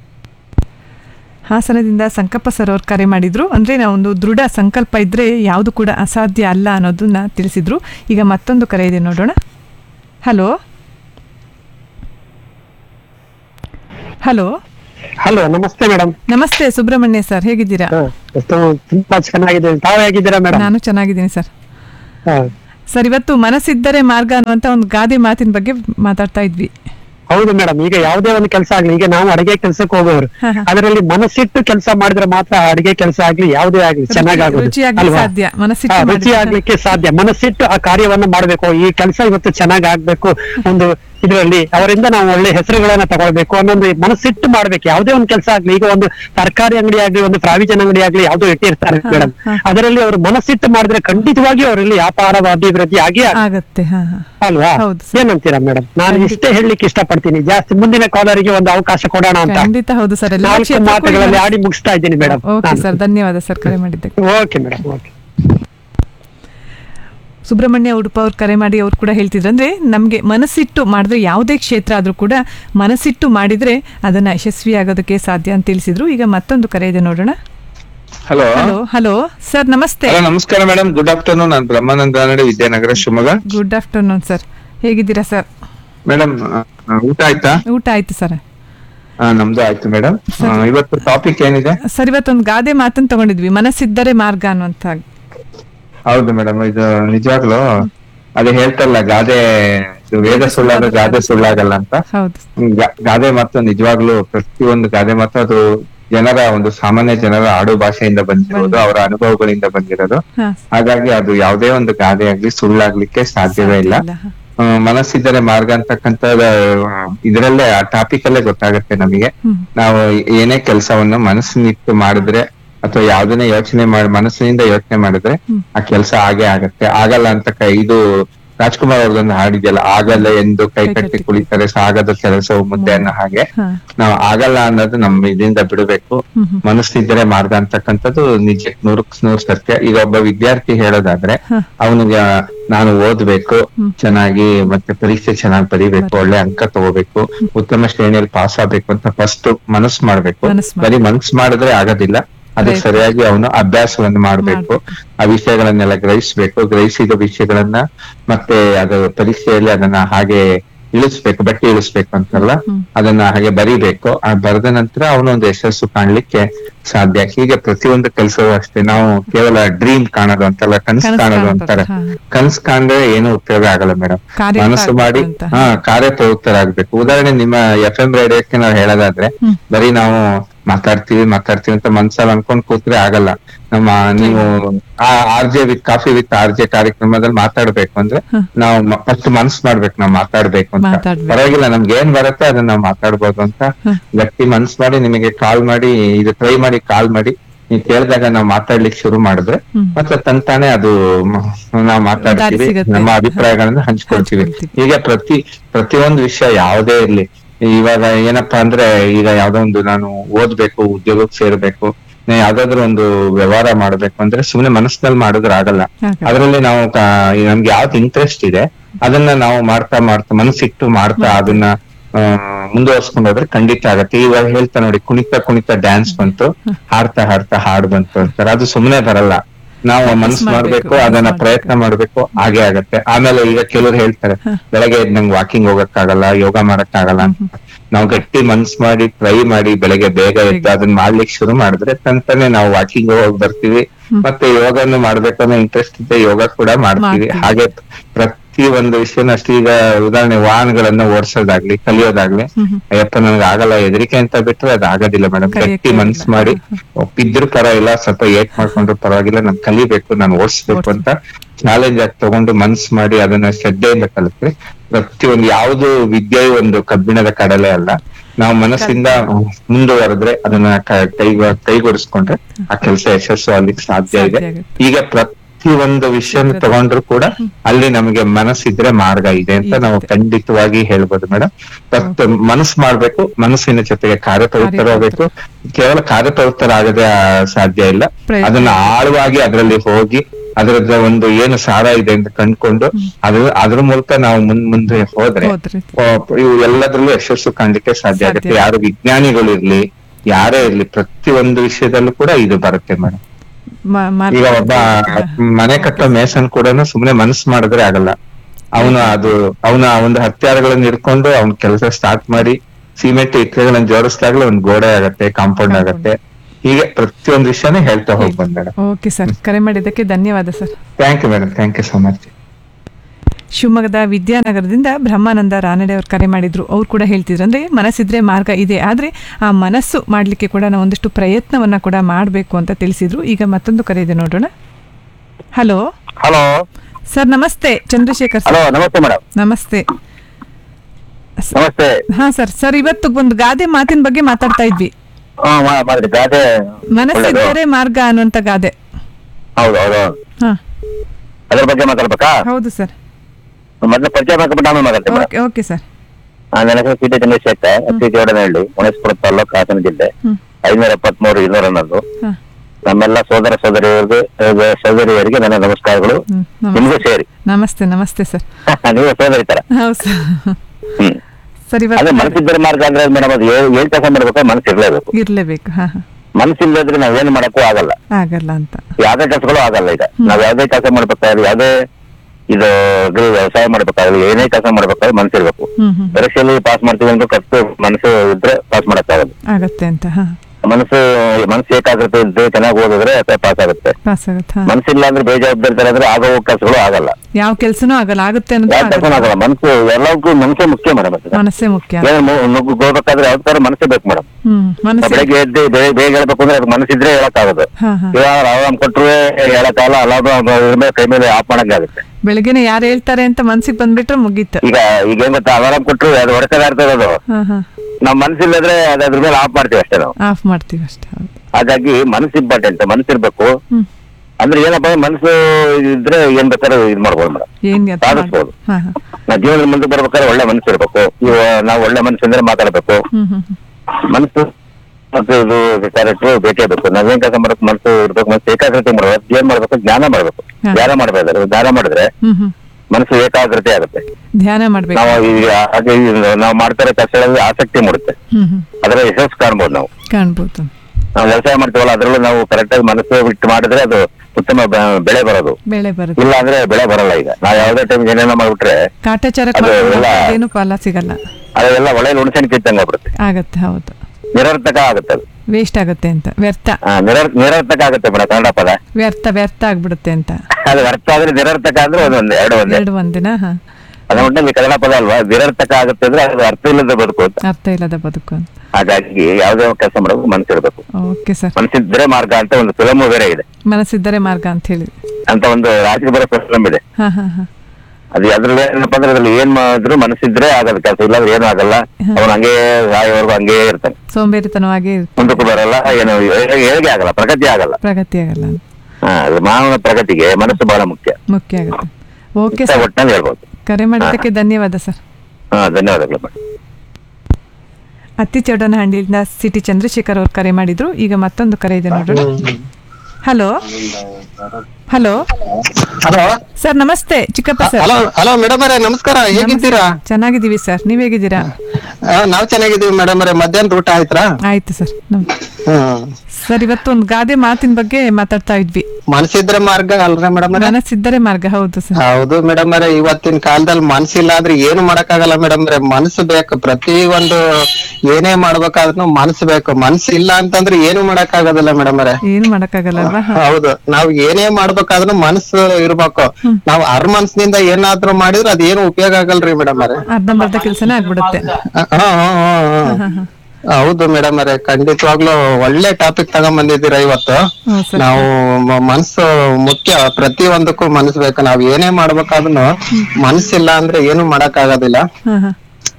Speaker 8: ಹಾಸನದಿಂದ ಸಂಕಪ್ಪ ಸರ್ ಅವ್ರು ಕರೆ ಮಾಡಿದ್ರು ಅಂದ್ರೆ ನಾವು ಒಂದು ದೃಢ ಸಂಕಲ್ಪ ಇದ್ರೆ ಯಾವುದು ಕೂಡ ಅಸಾಧ್ಯ ಅಲ್ಲ ಅನ್ನೋದನ್ನ ತಿಳಿಸಿದ್ರು ಈಗ ಮತ್ತೊಂದು ಕರೆ ಇದೆ ನೋಡೋಣ ಹಲೋ ಹಲೋ
Speaker 11: ಹಲೋ ನಮಸ್ತೆ ಮೇಡಮ್
Speaker 8: ನಮಸ್ತೆ ಸುಬ್ರಹ್ಮಣ್ಯ ಸರ್ ಹೇಗಿದ್ದೀರಾ
Speaker 11: ಎಷ್ಟು ತುಂಬಾ ಚೆನ್ನಾಗಿದೆ ತಾವ್ ಹೇಗಿದ್ದೀರಾ ಮೇಡಮ್
Speaker 8: ನಾನು ಚೆನ್ನಾಗಿದ್ದೀನಿ ಸರ್ ಸರ್ ಇವತ್ತು ಮನಸ್ಸಿದ್ದರೆ ಮಾರ್ಗ ಅನ್ನುವಂತ ಒಂದು ಗಾದೆ ಮಾತಿನ ಬಗ್ಗೆ ಮಾತಾಡ್ತಾ ಇದ್ವಿ
Speaker 11: ಹೌದು ಮೇಡಮ್ ಈಗ ಯಾವುದೇ ಒಂದು ಕೆಲಸ ಆಗ್ಲಿ ಈಗ ನಾವು ಅಡಿಗೆ ಕೆಲಸಕ್ಕೆ ಹೋಗೋರು ಅದರಲ್ಲಿ ಮನಸ್ಸಿಟ್ಟು ಕೆಲಸ ಮಾಡಿದ್ರೆ ಮಾತ್ರ ಅಡಿಗೆ ಕೆಲಸ ಆಗ್ಲಿ ಯಾವುದೇ ಆಗ್ಲಿ ಚೆನ್ನಾಗಾಗೋದು
Speaker 8: ರುಚಿಯಾಗ್ಲಿ
Speaker 11: ಅಲ್ವಾ?
Speaker 8: ಸಾಧ್ಯ ಮನಸ್ಸಿಟ್ಟು
Speaker 11: ಹಾ,
Speaker 8: ಮಾಡಿದ್ರೆ
Speaker 11: ರುಚಿ ಆಗ್ಲಿಕ್ಕೆ ಸಾಧ್ಯ ಮನಸ್ಸಿಟ್ಟು ಆ ಕಾರ್ಯವನ್ನ ಮಾಡ್ಬೇಕು ಈ ಕೆಲಸ ಇವತ್ತು ಚೆನ್ನಾಗ್ ಆಗ್ಬೇಕು ಒಂದು ಇದರಲ್ಲಿ ಅವರಿಂದ ನಾವು ಒಳ್ಳೆ ಹೆಸರುಗಳನ್ನ ತಗೊಳ್ಬೇಕು ಅನ್ನೊಂದು ಮನಸ್ಸಿಟ್ಟು ಮಾಡ್ಬೇಕು ಯಾವುದೇ ಒಂದು ಕೆಲಸ ಆಗ್ಲಿ ಈಗ ಒಂದು ತರಕಾರಿ ಅಂಗಡಿ ಆಗ್ಲಿ ಒಂದು ಪ್ರಾವಿಜನ್ ಅಂಗಡಿ ಆಗ್ಲಿ ಯಾವ್ದೋ ಇಟ್ಟಿರ್ತಾರೆ ಮೇಡಮ್ ಅದರಲ್ಲಿ ಅವರು ಮನಸ್ಸಿಟ್ಟು ಮಾಡಿದ್ರೆ ಖಂಡಿತವಾಗಿ ಅವರಲ್ಲಿ ವ್ಯಾಪಾರ ಅಭಿವೃದ್ಧಿ ಆಗೇ ಆಗುತ್ತೆ.
Speaker 8: ಆಗತ್ತೆ ಹಾ ಹಾ
Speaker 11: ಅಲ್ವಾ ಏನಂತೀರಾ ಮೇಡಮ್ ನಾನು ಇಷ್ಟೇ ಹೇಳಲಿಕ್ಕೆ ಇಷ್ಟಪಡ್ತೀನಿ ಜಾಸ್ತಿ ಮುಂದಿನ ಕಾಲರಿಗೆ ಒಂದು ಅವಕಾಶ ಕೊಡೋಣ ಅಂತ
Speaker 8: ಖಂಡಿತ ಹೌದು ಸರ್ ಎಲ್ಲ
Speaker 11: ನಾಲ್ಕು
Speaker 8: ಕ್ಷೇತ್ರಕ್ಕೂ
Speaker 11: ಮಾತುಗಳಲ್ಲಿ
Speaker 8: ಮನಸ್ಸು-
Speaker 11: ಆಡಿ ಮುಗಿಸ್ತಾ ಇದ್ದೀನಿ ಮೇಡಮ್
Speaker 8: ಓಕೆ ಸರ್ ಧನ್ಯವಾದ ಸರ್ ಕರೆ ಮಾಡಿದ್ದಕ್ಕೆ
Speaker 11: okay madam okay
Speaker 8: Subrahmanya Udupa ಅವ್ರು ಕರೆ ಮಾಡಿ ಅವ್ರು ಕೂಡ ಹೇಳ್ತಿದ್ರು ಅಂದ್ರೆ ನಮಗೆ ಮನಸ್ಸಿಟ್ಟು ಮಾಡಿದ್ರೆ ಯಾವುದೇ ಕ್ಷೇತ್ರ ಆದ್ರೂ ಕೂಡ ಮನಸ್ಸಿಟ್ಟು ಮಾಡಿದ್ರೆ ಅದನ್ನ ಯಶಸ್ವಿ ಆಗೋದಕ್ಕೆ ಸಾಧ್ಯ ಅಂತ ತಿಳಿಸಿದ್ರು ಈಗ ಮತ್ತೊಂದು ಕರೆ ಇದೆ ನೋಡೋಣ
Speaker 12: ಹಲೋ
Speaker 8: ಹಲೋ ಹಲೋ ಸರ್ ನಮಸ್ತೆ
Speaker 12: ಹಲೋ ನಮಸ್ಕಾರ ಮೇಡಮ್ ಗುಡ್ ಆಫ್ಟರ್ನೂನ್ ನಾನು Brahmananda Ranade Vidyanagar Shivamogga
Speaker 8: good afternoon sir ಹೇಗಿದ್ದೀರಾ ಸರ್
Speaker 12: ಮೇಡಮ್ ಊಟ ಆಯ್ತಾ
Speaker 8: ಊಟ ಆಯ್ತು ಸರ್
Speaker 12: ಆ, ನಮ್ದು ಆಯ್ತು ಮೇಡಮ್ ಇವತ್ತು ಟಾಪಿಕ್ ಏನಿದೆ
Speaker 8: ಸರ್ ಇವತ್ತೊಂದು ಗಾದೆ ಮಾತನ್ನು ತಗೊಂಡಿದ್ವಿ ಮನಸ್ಸಿದ್ದರೆ ಮಾರ್ಗ ಅನ್ನುವಂತ
Speaker 12: ಹೌದು ಮೇಡಮ್ ಇದು ನಿಜವಾಗ್ಲು ಅದೇ ಹೇಳ್ತಾರಲ್ಲ ಗಾದೆ ಇದು ವೇದ ಸುಳ್ಳಾದ ಗಾದೆ ಸುಳ್ಳಾಗಲ್ಲ ಅಂತ
Speaker 8: ಹೌದು
Speaker 12: ಗಾ- ಗಾದೆ ಮಾತು ನಿಜವಾಗ್ಲು ಪ್ರತಿಯೊಂದು ಗಾದೆ ಮಾತು ಅದು ಜನರ ಒಂದು ಸಾಮಾನ್ಯ ಜನರ ಆಡು ಭಾಷೆಯಿಂದ ಬಂದಿರೋದು ಅವರ ಅನುಭವಗಳಿಂದ ಬಂದಿರೋದು
Speaker 8: ಹಾ
Speaker 12: ಹಾಗಾಗಿ ಅದು ಯಾವುದೇ ಒಂದು ಗಾದೆ ಆಗ್ಲಿ ಸುಳ್ಳಾಗ್ಲಿಕ್ಕೆ ಸಾಧ್ಯವೇ ಇಲ್ಲ ಆ, ಮನಸ್ಸಿದ್ದರೆ ಮಾರ್ಗ ಅಂತಕ್ಕಂತ ಇದರಲ್ಲೇ ಆ ಟಾಪಿಕ್ ಅಲ್ಲೇ ಗೊತ್ತಾಗುತ್ತೆ ನಮಗೆ ನಾವು ಏನೇ ಕೆಲಸವನ್ನು ಮನಸ್ಸಿನಿಟ್ಟು ಮಾಡಿದ್ರೆ ಅಥವಾ ಯಾವ್ದನ್ನೇ ಯೋಚನೆ ಮಾಡಿ ಮನಸ್ಸಿನಿಂದ ಯೋಚನೆ ಮಾಡಿದ್ರೆ ಆ ಕೆಲಸ ಆಗೇ ಆಗತ್ತೆ ಆಗಲ್ಲ ಅಂತ ಕೈ ಇದು ರಾಜ್ಕುಮಾರ್ ಅವ್ರದೊಂದು ಹಾಡಿದೆಯಲ್ಲ ಆಗಲ್ಲ ಎಂದು ಕೈ ಕಟ್ಟಿ ಕುಳಿತರೆ ಸಾಗದ ಕೆಲಸವು ಮುದ್ದೆ ಅನ್ನೋ ಹಾಗೆ ನಾವು ಆಗಲ್ಲ ಅನ್ನೋದು ನಮ್ಮ ಇದರಿಂದ ಬಿಡಬೇಕು ಮನಸ್ಸಿದ್ದರೆ ಮಾರ್ಗ ಅಂತಕ್ಕಂಥದ್ದು ನಿಜಕ್ಕೆ ನೂರಕ್ ನೂರು ಸತ್ಯ ಈಗ ಒಬ್ಬ ವಿದ್ಯಾರ್ಥಿ ಹೇಳೋದಾದ್ರೆ ಅವನಿಗೆ ನಾನು ಓದ್ಬೇಕು ಚೆನ್ನಾಗಿ ಮತ್ತೆ ಪರೀಕ್ಷೆ ಚೆನ್ನಾಗಿ ಬರೀಬೇಕು ಒಳ್ಳೆ ಅಂಕ ತಗೋಬೇಕು ಉತ್ತಮ ಶ್ರೇಣಿಯಲ್ಲಿ ಪಾಸ್ ಆಗ್ಬೇಕು ಅಂತ ಫಸ್ಟ್ ಮನಸ್ಸು ಮಾಡ್ಬೇಕು ಬರೀ ಮನಸ್ಸು ಮಾಡಿದ್ರೆ ಆಗೋದಿಲ್ಲ ಅದಕ್ಕೆ ಸರಿಯಾಗಿ ಅವನು ಅಭ್ಯಾಸವನ್ನು ಮಾಡ್ಬೇಕು ಆ ವಿಷಯಗಳನ್ನೆಲ್ಲ ಗ್ರಹಿಸ್ಬೇಕು ಗ್ರಹಿಸಿದ ವಿಷಯಗಳನ್ನ ಮತ್ತೆ ಅದು ಪರೀಕ್ಷೆಯಲ್ಲಿ ಅದನ್ನ ಹಾಗೆ ಇಳಿಸ್ಬೇಕು ಬಟ್ಟೆ ಇಳಿಸ್ಬೇಕು ಅಂತಲ್ಲ ಅದನ್ನ ಹಾಗೆ ಬರಿಬೇಕು ಆ ಬರೆದ ನಂತರ ಅವನೊಂದು ಯಶಸ್ಸು ಕಾಣ್ಲಿಕ್ಕೆ ಸಾಧ್ಯ ಹೀಗೆ ಪ್ರತಿಯೊಂದು ಕೆಲಸವೂ ಅಷ್ಟೇ ನಾವು ಕೇವಲ ಡ್ರೀಮ್ ಕಾಣೋದು ಅಂತಲ್ಲ ಕನಸು
Speaker 8: ಕನಸು
Speaker 12: ಕಾಣೋದು
Speaker 8: ಕಾಣೋದು,
Speaker 12: ಅಂತಾರೆ
Speaker 8: ಹಾ.
Speaker 12: ಕನಸು ಕಾಣ್ರೆ ಏನು ಉಪಯೋಗ ಆಗಲ್ಲ ಮೇಡಮ್
Speaker 8: ಕಾರ್ಯ
Speaker 12: ಮನಸ್ಸು ಮಾಡಿ
Speaker 8: ಅಂತ.
Speaker 12: ಹಾ ಕಾರ್ಯಪ್ರವೃತ್ತರಾಗ್ಬೇಕು ಉದಾಹರಣೆ ನಿಮ್ಮ ಎಫ್ ಎಂ ರೇಡಿಯೋಕ್ಕೆ ನಾವು ಹೇಳೋದಾದ್ರೆ ಬರೀ ನಾವು ಮಾತಾಡ್ತೀವಿ ಮಾತಾಡ್ತೀವಿ ಅಂತ ಮನ್ಸಲ್ಲಿ ಅನ್ಕೊಂಡ್ ಕೂತ್ರೆ ಆಗಲ್ಲ ನಮ್ಮ ನೀವು R J with coffee with R J ಕಾರ್ಯಕ್ರಮದಲ್ಲಿ ಮಾತಾಡ್ಬೇಕು ಅಂದ್ರೆ ನಾವು ಫಸ್ಟ್ ಮನ್ಸ್ ಮಾಡ್ಬೇಕು ನಾವು ಮಾತಾಡ್ಬೇಕು ಅಂತ
Speaker 8: ಮಾತಾಡ್ಬೇಕು.
Speaker 12: ಪರವಾಗಿಲ್ಲ ನಮ್ಗೆ ಏನ್ ಬರುತ್ತೆ ಅದನ್ನ ನಾವು ಮಾತಾಡ್ಬೋದು ಅಂತ ಗಟ್ಟಿ ಮನ್ಸ್ ಮಾಡಿ ನಿಮಗೆ ಕಾಲ್ ಮಾಡಿ ಇದು ಟ್ರೈ ಮಾಡಿ ಕಾಲ್ ಮಾಡಿ ನೀವು ಕೇಳಿದಾಗ ನಾವು ಮಾತಾಡ್ಲಿಕ್ಕೆ ಶುರು ಮಾಡಿದ್ರೆ ಮತ್ತೆ ತಂತಾನೆ ಅದು ಮ- ನಾವು
Speaker 8: ದಾರಿ
Speaker 12: ಮಾತಾಡ್ತೀವಿ
Speaker 8: ಸಿಗತ್ತೆ.
Speaker 12: ನಮ್ಮ ಅಭಿಪ್ರಾಯಗಳನ್ನ ಹಂಚ್ಕೊಳ್ತೀವಿ ಈಗ ಪ್ರತಿ ಪ್ರತಿಯೊಂದು ವಿಷಯ ಯಾವುದೇ ಇರ್ಲಿ ಇವಾಗ ಏನಪ್ಪಾ ಅಂದ್ರೆ ಈಗ ಯಾವ್ದೋ ಒಂದು ನಾನು ಓದ್ಬೇಕು ಉದ್ಯೋಗಕ್ಕೆ ಸೇರ್ಬೇಕು ನಾ ಯಾವ್ದಾದ್ರು ಒಂದು ವ್ಯವಹಾರ ಮಾಡ್ಬೇಕು ಅಂದ್ರೆ ಸುಮ್ನೆ ಮನಸ್ಸಿನಲ್ಲಿ ಮಾಡಿದ್ರೆ ಆಗಲ್ಲ ಅದರಲ್ಲಿ ನಾವು ಕ- ಈ ನಮ್ಗೆ ಯಾವ್ದು ಇಂಟ್ರೆಸ್ಟ್ ಇದೆ ಅದನ್ನ ನಾವು ಮಾಡ್ತಾ ಮಾಡ್ತಾ ಮನಸ್ಸಿಟ್ಟು ಮಾಡ್ತಾ ಅದನ್ನ ಆ, ಮುಂದುವರ್ಸ್ಕೊಂಡು ಹೋದ್ರೆ ಖಂಡಿತ ಆಗತ್ತೆ ಇವಾಗ ಹೇಳ್ತಾ ನೋಡಿ ಕುಣಿತಾ ಕುಣಿತಾ ಡ್ಯಾನ್ಸ್ ಬಂತು ಹಾಡ್ತಾ ಹಾಡ್ತಾ ಹಾಡ್ ಬಂತು ಅಂತಾರೆ ಅದು ಸುಮ್ನೆ ಬರಲ್ಲ ನಾವು ಮನಸ್ಸು ಮಾಡ್ಬೇಕು ಅದನ್ನ ಪ್ರಯತ್ನ ಮಾಡ್ಬೇಕು ಹಾಗೆ ಆಗತ್ತೆ ಆಮೇಲೆ ಈಗ ಕೆಲವ್ರು ಹೇಳ್ತಾರೆ ಬೆಳಗ್ಗೆ ಎದ್ದು ನಂಗೆ ವಾಕಿಂಗ್ ಹೋಗಕ್ಕಾಗಲ್ಲ ಯೋಗ ಮಾಡಕ್ಕಾಗಲ್ಲ ಅಂತ ನಾವು ಗಟ್ಟಿ ಮನ್ಸ್ ಮಾಡಿ ಟ್ರೈ ಮಾಡಿ ಬೆಳಗ್ಗೆ ಬೇಗ ಎದ್ದು ಅದನ್ನ ಮಾಡ್ಲಿಕ್ಕೆ ಶುರು ಮಾಡಿದ್ರೆ ತಂತಾನೆ ನಾವು ವಾಕಿಂಗ್ ಹೋಗಿ ಬರ್ತೀವಿ ಮತ್ತೆ ಯೋಗನು ಮಾಡ್ಬೇಕು ಅನ್ನೋ ಇಂಟ್ರೆಸ್ಟ್ ಇದೆ ಯೋಗ ಕೂಡ ಮಾಡ್ತೀವಿ ಹಾಗೆ ಪ್ರತಿ ಒಂದು ವಿಷಯನ ಅಷ್ಟೇ ಈಗ ಉದಾಹರಣೆ ವಾಹನಗಳನ್ನ ಓಡಿಸೋದಾಗ್ಲಿ ಕಲಿಯೋದಾಗ್ಲಿ ಅಯ್ಯಪ್ಪ ನನ್ಗೆ ಆಗಲ್ಲ ಹೆದರಿಕೆ ಅಂತ ಬಿಟ್ರೆ ಅದು ಆಗೋದಿಲ್ಲ ಮೇಡಮ್ ಗಟ್ಟಿ ಮನ್ಸ್ ಮಾಡಿ ಬಿದ್ರು ಪರವಾಗಿಲ್ಲ ಸ್ವಲ್ಪ ಏಟ್ ಮಾಡ್ಕೊಂಡ್ರು ಪರವಾಗಿಲ್ಲ ನಾನ್ ಕಲಿಬೇಕು ನಾನು ಓಡಿಸ್ಬೇಕು ಅಂತ ಚಾಲೆಂಜ್ ಆಗಿ ತಗೊಂಡು ಮನ್ಸ್ ಮಾಡಿ ಅದನ್ನ ಶ್ರದ್ಧೆಯಿಂದ ಕಲಿತ್ರೆ ಪ್ರತಿಯೊಂದು ಯಾವ್ದು ವಿದ್ಯೆ ಒಂದು ಕಬ್ಬಿಣದ ಕಡಲೆ ಅಲ್ಲ ನಾವು ಮನಸ್ಸಿಂದ ಮುಂದುವರೆದ್ರೆ ಅದನ್ನ ಕ- ಕೈ ಕೈಗೂಡಿಸ್ಕೊಂಡ್ರೆ ಆ ಕೆಲಸ ಯಶಸ್ಸು ಆಗ್ಲಿಕ್ಕೆ ಸಾಧ್ಯ ಇದೆ ಈಗ ಪ್ರತಿ ಒಂದು ವಿಷಯ ತಗೊಂಡ್ರು ಕೂಡ ಅಲ್ಲಿ ನಮಗೆ ಮನಸ್ಸಿದ್ರೆ ಮಾರ್ಗ ಇದೆ ಅಂತ ನಾವು ಖಂಡಿತವಾಗಿ ಹೇಳ್ಬೋದು ಮೇಡಮ್ ಪ್ರತಿ ಮನಸ್ಸು ಮಾಡ್ಬೇಕು ಮನಸ್ಸಿನ ಜೊತೆಗೆ ಕಾರ್ಯಪ್ರವೃತ್ತರಾಗಬೇಕು ಕೇವಲ ಕಾರ್ಯಪ್ರವೃತ್ತರಾಗದೆ ಆ, ಸಾಧ್ಯ ಇಲ್ಲ ಅದನ್ನ ಆಳವಾಗಿ ಅದರಲ್ಲಿ ಹೋಗಿ ಅದರದ ಒಂದು ಏನು ಸಾರ ಇದೆ ಅಂತ ಕಂಡ್ಕೊಂಡು ಅದ್ರ ಅದ್ರ ಮೂಲಕ ನಾವು ಮುಂದ್ ಮುಂದೆ ಹೋದ್ರೆ ಆ, ಇವು ಎಲ್ಲದ್ರಲ್ಲೂ ಯಶಸ್ಸು ಕಾಣ್ಲಿಕ್ಕೆ ಸಾಧ್ಯ ಆಗುತ್ತೆ ಯಾರು ವಿಜ್ಞಾನಿಗಳು ಇರ್ಲಿ ಯಾರೇ ಇರ್ಲಿ ಪ್ರತಿ ಒಂದು ವಿಷಯದಲ್ಲೂ ಕೂಡ ಇದು ಬರುತ್ತೆ ಮೇಡಮ್
Speaker 8: ಮ- ಮಾರ್-
Speaker 12: ಈಗ ಒಬ್ಬ ಮನೆ ಕಟ್ಟೋ ಮೇಸನ್ ಕೂಡ ಸುಮ್ನೆ ಮನಸ್ಸು ಮಾಡಿದ್ರೆ ಆಗಲ್ಲ ಅವನು ಅದು ಅವನ ಒಂದು ಹತ್ಯಾರಗಳನ್ನ ಇಟ್ಕೊಂಡು ಅವ್ನ ಕೆಲಸ ಸ್ಟಾರ್ಟ್ ಮಾಡಿ ಸಿಮೆಂಟ್ ಇಟ್ಕೆಗಳನ್ನ ಜೋಡಿಸ್ದಾಗ್ಲೇ ಒಂದ್ ಗೋಡೆ ಆಗತ್ತೆ ಕಾಂಪೌಂಡ್ ಆಗತ್ತೆ ಹೀಗೆ ಪ್ರತಿಯೊಂದು ವಿಷಯನೇ ಹೇಳ್ತಾ ಹೋಗ್ಬಂದ್ ಮೇಡಮ್
Speaker 8: ಓಕೆ ಸರ್ ಕರೆ ಮಾಡಿದ್ದಕ್ಕೆ ಧನ್ಯವಾದ sir
Speaker 12: thank you madam thank you so much
Speaker 8: ಶಿವಮೊಗ್ಗದ ವಿದ್ಯಾನಗರದಿಂದ ಬ್ರಹ್ಮಾನಂದ ರಾನಡೆ ಅವ್ರು ಕರೆ ಮಾಡಿದ್ರು ಅವ್ರು ಕೂಡ ಹೇಳ್ತಿದ್ರು ಅಂದರೆ ಮನಸ್ಸಿದ್ರೆ ಮಾರ್ಗ ಇದೆ ಆದರೆ ಆ ಮನಸ್ಸು ಮಾಡಲಿಕ್ಕೆ ಕೂಡ ನಾವು ಒಂದಷ್ಟು ಪ್ರಯತ್ನವನ್ನು ಕೂಡ ಮಾಡಬೇಕು ಅಂತ ತಿಳಿಸಿದ್ರು ಈಗ ಮತ್ತೊಂದು ಕರೆ ಇದೆ ನೋಡೋಣ ಹಲೋ
Speaker 13: ಹಲೋ
Speaker 8: ಸರ್ ನಮಸ್ತೆ ಚಂದ್ರಶೇಖರ್
Speaker 13: ಹಲೋ
Speaker 8: ಸರ್
Speaker 13: ನಮಸ್ತೆ ಮೇಡಮ್
Speaker 8: ನಮಸ್ತೆ
Speaker 13: ನಮಸ್ತೆ
Speaker 8: ಹಾ ಸರ್ ಸರ್ ಇವತ್ತು ಒಂದು ಗಾದೆ ಮಾತಿನ ಬಗ್ಗೆ ಮಾತಾಡ್ತಾ ಇದ್ವಿ
Speaker 13: ಹಾ ಮಾ- ಮಾಡಿದ್ರಿ ಗಾದೆ
Speaker 8: ಮನಸ್ಸಿದ್ದರೆ ಮಾರ್ಗ ಅನ್ನುವಂಥ ಗಾದೆ
Speaker 13: ಹೌದು ಹೌದು
Speaker 8: ಹಾ
Speaker 13: ಅದ್ರ ಬಗ್ಗೆ ಮಾತಾಡ್ಬೇಕಾ
Speaker 8: ಹೌದು ಸರ್
Speaker 13: ಮೊದಲು ಪರಿಚಯ ಮಾಡ್ಕೊಂಡು ಆಮೇಲೆ ಮಾತಾಡ್ತೀನಿ ಮೇಡಮ್
Speaker 8: ಓಕೆ ಓಕೆ ಸರ್
Speaker 13: ನನ್ನ ಹೆಸರು ಸಿ ಟಿ ಚಂದ್ರಶೇಖರ್ ಅತಿ ಜೋಡನಹಳ್ಳಿ ಮುನೇಶ್ಪುರ ತಾಲೂಕು ಹಾಸನ ಜಿಲ್ಲೆ ಐನೂರ ಎಪ್ಪತ್ಮೂರು ಇನ್ನೂರ ಹನ್ನೊಂದು
Speaker 8: ಹಾ.
Speaker 13: ನಮ್ಮೆಲ್ಲ ಸೋದರ ಸೋದರಿಯರಿಗೆ ಆ, ಸೋದರಿಯರಿಗೆ ನನ್ನ ನಮಸ್ಕಾರಗಳು
Speaker 8: ನಮಸ್ತೆ.
Speaker 13: ನಿಮ್ಗೂ ಸೇರಿ
Speaker 8: ನಮಸ್ತೆ ನಮಸ್ತೆ ಸರ್
Speaker 13: ನೀವು ಸೋದರಿ ತರ
Speaker 8: ಹೌದು ಸರ್
Speaker 13: ಹ್ಮ್
Speaker 8: ಸರ್
Speaker 13: ಅದೇ
Speaker 8: ಇವತ್ತು
Speaker 13: ಮನಸ್ಸಿದ್ದರೆ ಮಾರ್ಗ ಅಂದ್ರೆ ಮೇಡಮ್ ಅದು ಏನ್ ಏನ್ ಕೆಲಸ ಮಾಡ್ಬೇಕು ಮನಸ್ಸು ಇರ್ಲೇಬೇಕು
Speaker 8: ಇರ್ಲೇಬೇಕು ಹಾ ಹಾ
Speaker 13: ಮನಸ್ಸಿಲ್ಲದ್ರೆ ನಾವ್ ಏನ್ ಮಾಡಕ್ಕೂ ಆಗಲ್ಲ
Speaker 8: ಆಗಲ್ಲ ಅಂತ
Speaker 13: ಯಾವ್ದೇ ಕೆಲಸಗಳು ಆಗಲ್ಲ ಈಗ ನಾವ್ ಯಾವ್ದೇ ಕೆಲಸ ಮಾಡ್ಬೇಕಾದ್ರೆ ಯಾವ್ದೇ ಇದು ಇದು ವ್ಯವಸಾಯ ಮಾಡ್ಬೇಕಾದ್ರೆ ಏನೇ ಕೆಲಸ ಮಾಡ್ಬೇಕಾದ್ರೆ ಮನಸ್ಸಿರ್ಬೇಕು
Speaker 8: ಹ್ಮ್ ಹ್ಮ್
Speaker 13: ಪರೀಕ್ಷೆಯಲ್ಲಿ ಪಾಸ್ ಮಾಡ್ತೀವಿ ಅಂದ್ರೆ ಕಷ್ಟ ಮನಸ್ಸು ಇದ್ರೆ ಪಾಸ್ ಮಾಡಕ್ಕಾಗಲ್ಲ
Speaker 8: ಆಗತ್ತೆ ಅಂತ ಹಾ
Speaker 13: ಮನಸ್ಸು ಮನಸ್ಸು ಏಕಾಗ್ರತೆ ಇದ್ದು ಚೆನ್ನಾಗಿ ಓದಿದ್ರೆ ಪಾಸ್ ಆಗುತ್ತೆ
Speaker 8: ಪಾಸ್ ಆಗತ್ತೆ ಹಾ
Speaker 13: ಮನಸ್ಸಿಲ್ಲ ಅಂದ್ರೆ ಬೇಜವಾಬ್ದಾರಿ ತರ ಅಂದ್ರೆ ಆಗೋ ಕೆಲಸಗಳು ಆಗಲ್ಲ
Speaker 8: ಯಾವ ಕೆಲ್ಸನೂ ಆಗಲ್ಲ ಆಗುತ್ತೆ ಅನ್ನೋದು
Speaker 13: ಯಾವ ಕೆಲಸ
Speaker 8: ಆಗಲ್ಲ.
Speaker 13: ಆಗಲ್ಲ ಮನಸ್ಸು ಎಲ್ಲಕ್ಕೂ ಮನಸ್ಸೇ ಮುಖ್ಯ ಮೇಡಮ್
Speaker 8: ಮನಸ್ಸೇ ಮುಖ್ಯ
Speaker 13: ಹೋಗ್ಬೇಕಾದ್ರೆ ಯಾವ ತರ ಮನಸ್ಸೇ ಬೇಕು ಮೇಡಮ್
Speaker 8: ಹ್ಮ್ ಮನಸ್ಸು
Speaker 13: ಬೆಳಗ್ಗೆ ಎದ್ದು ಬೇಗ ಬೇಗ ಹೇಳ್ಬೇಕು ಅಂದ್ರೆ ಅದು ಮನಸ್ಸಿದ್ರೆ ಹೇಳಕ್ಕಾಗೋದು
Speaker 8: ಹಾ ಹಾ
Speaker 13: ಇವಾಗ ಅಲಾರಾಮ್ ಕೊಟ್ರು ಹೇಳಕ್ಕಾಗಲ್ಲ ಅಲಾರಾಮ್ ಕೈ ಮೇಲೆ ಆಫ್ ಮಾಡಕ್ ಆಗುತ್ತೆ
Speaker 8: ಬೆಳಗ್ಗೆನೆ ಯಾರು ಹೇಳ್ತಾರೆ ಅಂತ ಮನ್ಸಿಗೆ ಬಂದ್ಬಿಟ್ರೆ ಮುಗೀತು
Speaker 13: ಈಗ ಈಗ ಏನ್ ಗೊತ್ತಾ ಅಲಾರಾಮ್ ಕೊಟ್ರು ಅದು ಹೊಡ್ತಾ ಇರ್ತದೆ ಅದು
Speaker 8: ಹಾ ಹಾ
Speaker 13: ನಮ್ ಮನಸ್ಸಿಲ್ಲದ್ರೆ ಅದು ಅದ್ರ ಮೇಲೆ ಆಫ್ ಮಾಡ್ತೀವಿ ಅಷ್ಟೇ ನಾವು
Speaker 8: ಆಫ್ ಮಾಡ್ತೀವಿ ಅಷ್ಟೇ ಹೌದು
Speaker 13: ಹಾಗಾಗಿ ಮನಸ್ಸು ಇಂಪಾರ್ಟೆಂಟ್ ಮನಸ್ಸಿರ್ಬೇಕು
Speaker 8: ಹ್ಮ್.
Speaker 13: ಅಂದ್ರೆ ಏನಪ್ಪ ಅಂದ್ರೆ ಮನಸ್ಸು ಇದ್ರೆ ಏನ್ ಬೇಕಾದ್ರೆ ಇದ್ ಮಾಡ್ಬೋದು ಮೇಡಮ್
Speaker 8: ಏನ್ ಅರ್ಥ ಮಾಡ್-
Speaker 13: ಸಾಧಿಸ್ಬೋದು
Speaker 8: ಹಾ ಹಾ
Speaker 13: ನಾವು ಜೀವನದ ಮುಂದೆ ಬರ್ಬೇಕಾದ್ರೆ ಒಳ್ಳೆ ಮನಸ್ಸು ಇರ್ಬೇಕು ಇವ ನಾವು ಒಳ್ಳೆ ಮನಸ್ಸಿಂದ್ರೆ ಮಾತಾಡ್ಬೇಕು
Speaker 8: ಹ್ಮ್ ಹ್ಮ್ ಹ್ಮ್.
Speaker 13: ಮನಸ್ಸು ಮತ್ತೆ ಇದು ಕ್ಯಾರೆಕ್ಟರ್ ಬೇಕೇ ಬೇಕು ನಾವೇನ್ ಕೆಲಸ ಮಾಡಬೇಕು ಮನಸ್ಸು ಇರ್ಬೇಕು ಮನಸ್ಸು ಏಕಾಗ್ರತೆ ಮಾಡ್ಬೇಕು ಏನ್ ಮಾಡ್ಬೇಕು ಜ್ಞಾನ ಮಾಡ್ಬೇಕು
Speaker 8: ಹಾ.
Speaker 13: ಧ್ಯಾನ ಮಾಡ್ಬೇಕು ಧ್ಯಾನ ಮಾಡಿದ್ರೆ
Speaker 8: ಹ್ಮ್ ಹ್ಮ್
Speaker 13: ಮನಸ್ಸು ಏಕಾಗ್ರತೆ ಆಗುತ್ತೆ
Speaker 8: ಧ್ಯಾನ ಮಾಡ್ಬೇಕು
Speaker 13: ನಾವು ಈಗ ಹಾಗೆ ಈ ನಾವು ಮಾಡ್ತಾ ಇರೋ ಕೆಲಸಗಳಲ್ಲಿ ಆಸಕ್ತಿ ಮೂಡುತ್ತೆ
Speaker 8: ಹ್ಮ್ ಹ್ಮ್
Speaker 13: ಅದರ ಯಶಸ್ಸು ಕಾಣ್ಬೋದು ನಾವು
Speaker 8: ಕಾಣ್ಬೋದು
Speaker 13: ನಾವು ವ್ಯವಸಾಯ ಮಾಡ್ತೀವಲ್ಲ ಅದ್ರಲ್ಲೂ ನಾವು ಕರೆಕ್ಟ್ ಆಗಿ ಮನಸ್ಸು ಬಿಟ್ಟು ಮಾಡಿದ್ರೆ ಅದು ಉತ್ತಮ ಬ- ಬೆಳೆ ಬರೋದು
Speaker 8: ಬೆಳೆ ಬರುತ್ತೆ
Speaker 13: ಇಲ್ಲ ಅಂದ್ರೆ ಬೆಳೆ ಬರಲ್ಲ ಈಗ ನಾವು ಯಾವ್ದೇ ಟೈಮ್ ಏನೇನೋ ಮಾಡ್ಬಿಟ್ರೆ
Speaker 8: ಕಾಟಾಚಾರಕ್ಕೆ
Speaker 13: ಅದು
Speaker 8: ಮಾಡ್ಕೊಂಡ್ರೆ
Speaker 13: ಎಲ್ಲ-
Speaker 8: ಏನು ಫಲ ಸಿಗಲ್ಲ
Speaker 13: ಅದೆಲ್ಲ ಒಳ್ಳೆ ಹುಣಸೆಣಿಕೆ ಇದ್ದಂಗೆ ಆಗ್ಬಿಡುತ್ತೆ
Speaker 8: ಆಗತ್ತೆ ಹೌದು
Speaker 13: ನಿರರ್ಥಕ ಆಗುತ್ತೆ ಅದು
Speaker 8: ವೇಸ್ಟ್ ಆಗತ್ತೆ ಅಂತ ವ್ಯರ್ಥ
Speaker 13: ಆ, ನಿರರ್ ನಿರರ್ಥಕ ಆಗುತ್ತೆ ಮೇಡಮ್ ಕನ್ನಡ ಪದ
Speaker 8: ವ್ಯರ್ಥ ವ್ಯರ್ಥ ಆಗ್ಬಿಡುತ್ತೆ ಅಂತ
Speaker 13: ಅದು ಅರ್ಥ ಆದ್ರೆ ನಿರರ್ಥಕ ಅಂದ್ರೆ ಒಂದೊಂದು ಎರಡು ಒಂದೇ
Speaker 8: ಎರಡು ಒಂದಿನ ಹಾ
Speaker 13: ಅದ ಒಟ್ಟಿನಲ್ಲಿ ಕನ್ನಡ ಪದ ಅಲ್ವಾ ನಿರರ್ಥಕ ಆಗುತ್ತೆ ಅಂದ್ರೆ ಅದು ಅರ್ಥ ಇಲ್ಲದ ಬದುಕು ಅಂತ
Speaker 8: ಅರ್ಥ ಇಲ್ಲದ ಬದುಕು ಅಂತ
Speaker 13: ಹಾಗಾಗಿ ಯಾವ್ದೇ ಕೆಲಸ ಮಾಡಬೇಕು ಮನಸ್ಸಿರ್ಬೇಕು
Speaker 8: ಓಕೆ ಸರ್
Speaker 13: ಮನಸ್ಸಿದ್ರೆ ಮಾರ್ಗ ಅಂತ ಒಂದು ಫಿಲಮು ಬೇರೆ ಇದೆ
Speaker 8: ಮನಸ್ಸಿದ್ದರೆ ಮಾರ್ಗ ಅಂತ ಹೇಳಿ
Speaker 13: ಅಂತ ಒಂದು ರಾಜ್ಯ ಬರೋ ಫಿಲಮ್ ಇದೆ
Speaker 8: ಹಾ ಹಾ ಹಾ
Speaker 13: ಅದು ಅದ್ರಲ್ಲಿ ಏನಪ್ಪಾ ಅಂದ್ರೆ ಅದ್ರಲ್ಲಿ ಏನ್ ಮಾಡಿದ್ರು ಮನಸ್ಸಿದ್ರೆ ಆಗದ ಕೆಲಸ ಇಲ್ಲಾಂದ್ರೆ ಏನೂ ಆಗಲ್ಲ ಅವನು ಹಂಗೆ ಸಾಯೋವರೆಗೂ ಹಂಗೆ ಇರ್ತಾನೆ
Speaker 8: ಸೋಂಬೇರಿತನವಾಗಿ
Speaker 13: ಮುಂದಕ್ಕೂ ಬರಲ್ಲ ಏನು ಏಳಿಗೆ ಆಗಲ್ಲ ಪ್ರಗತಿ ಆಗಲ್ಲ
Speaker 8: ಪ್ರಗತಿ ಆಗಲ್ಲ ಅಂತ
Speaker 13: ಹಾ ಅದು ಮಾನವನ ಪ್ರಗತಿಗೆ ಮನಸ್ಸು ಬಹಳ ಮುಖ್ಯ
Speaker 8: ಮುಖ್ಯ ಆಗುತ್ತೆ ಓಕೆ
Speaker 13: ಅಂತ
Speaker 8: ಸರ್
Speaker 13: ಒಟ್ಟಿನಲ್ಲಿ ಹೇಳ್ಬೋದು
Speaker 8: ಕರೆ ಮಾಡಿದ್ದಕ್ಕೆ ಧನ್ಯವಾದ ಸರ್
Speaker 13: ಹಾ ಧನ್ಯವಾದಗಳು ಮೇಡಮ್
Speaker 8: ಅತ್ತಿ ಚೌಡನಹಳ್ಳಿಯಿಂದ ಸಿಟಿ ಚಂದ್ರಶೇಖರ್ ಅವ್ರು ಕರೆ ಮಾಡಿದ್ರು ಈಗ ಮತ್ತೊಂದು ಕರೆ ಇದೆ ನೋಡೋಣ ಹಲೋ ಹಲೋ
Speaker 10: ಹಲೋ
Speaker 8: ಸರ್ ನಮಸ್ತೆ ಚಿಕ್ಕಪ್ಪ ಸರ್
Speaker 10: ಹಲೋ ಹಲೋ ಮೇಡಮ್ ಅವರೇ ನಮಸ್ಕಾರ ಹೇಗಿದ್ದೀರಾ
Speaker 8: ಚೆನ್ನಾಗಿದ್ದೀವಿ ಸರ್ ನೀವ್ ಹೇಗಿದ್ದೀರಾ
Speaker 10: ಆ, ನಾವ್ ಚೆನ್ನಾಗಿದ್ದೀವಿ ಮೇಡಮ್ ಅವರೇ ಮಧ್ಯಾಹ್ನ ಊಟ ಆಯ್ತಾ
Speaker 8: ಆಯ್ತು ಸರ್ ನಮ್-
Speaker 10: ಹ್ಮ್
Speaker 8: ಸರ್ ಇವತ್ತು ಒಂದು ಗಾದೆ ಮಾತಿನ ಬಗ್ಗೆ ಮಾತಾಡ್ತಾ ಇದ್ವಿ
Speaker 10: ಮನಸ್ಸಿದ್ರೆ ಮಾರ್ಗ ಅಲ್ರ ಮೇಡಮ್
Speaker 8: ಮನಸ್ಸಿದ್ದರೆ ಮಾರ್ಗ ಹೌದು ಸರ್
Speaker 10: ಹೌದು ಮೇಡಮ್ ಅವರೇ ಇವತ್ತಿನ ಕಾಲದಲ್ಲಿ ಮನ್ಸಿಲ್ಲ ಆದ್ರೆ ಏನು ಮಾಡಕ್ಕಾಗಲ್ಲ ಮೇಡಮ್ ಅವರೇ ಮನಸ್ಸು ಬೇಕು ಪ್ರತಿ ಒಂದು ಏನೇ ಮಾಡ್ಬೇಕಾದ್ರೂ ಮನಸ್ಸು ಬೇಕು ಮನ್ಸು ಇಲ್ಲ ಅಂತಂದ್ರೆ ಏನು ಮಾಡಕ್ಕಾಗೋದಿಲ್ಲ ಮೇಡಮ್ ಅವರೇ
Speaker 8: ಏನು ಮಾಡಕ್ಕಾಗಲ್ಲ ಅಲ್ವಾ
Speaker 10: ಹೌದು ನಾವ್ ಏನೇ ಮಾಡ್ಬೇಕಾದ್ರೂ ಮನಸ್ಸು ಇರ್ಬೇಕು ನಾವ್ ಅರ್ ಮನ್ಸಿನಿಂದ ಏನಾದ್ರೂ ಮಾಡಿದ್ರೆ ಅದೇನು ಉಪಯೋಗ ಆಗಲ್ರಿ ಮೇಡಮ್ ಅವರೇ
Speaker 8: ಅರ್ಧಂಬರ್ಧ ಕೆಲಸನೇ ಆಗ್ಬಿಡುತ್ತೆ
Speaker 10: ಹಾ, ಹಾ, ಹಾ, ಹಾ. ಹೌದು ಮೇಡಮ್ ಅವರೇ ಖಂಡಿತವಾಗ್ಲೂ ಒಳ್ಳೆ ಟಾಪಿಕ್ ತಗೊಂಡ್ ಬಂದಿದ್ದೀರಾ ಇವತ್ತು ನಾವು ಮ- ಮನ್ಸು ಮುಖ್ಯ ಪ್ರತಿ ಒಂದಕ್ಕೂ ಮನಸ್ಸು ಬೇಕು ನಾವ್ ಏನೇ ಮಾಡ್ಬೇಕಾದ್ರೂ ಮನಸ್ಸಿಲ್ಲ ಅಂದ್ರೆ ಏನು ಮಾಡಕ್ ಆಗೋದಿಲ್ಲ
Speaker 8: ಹಾ, ಹಾ.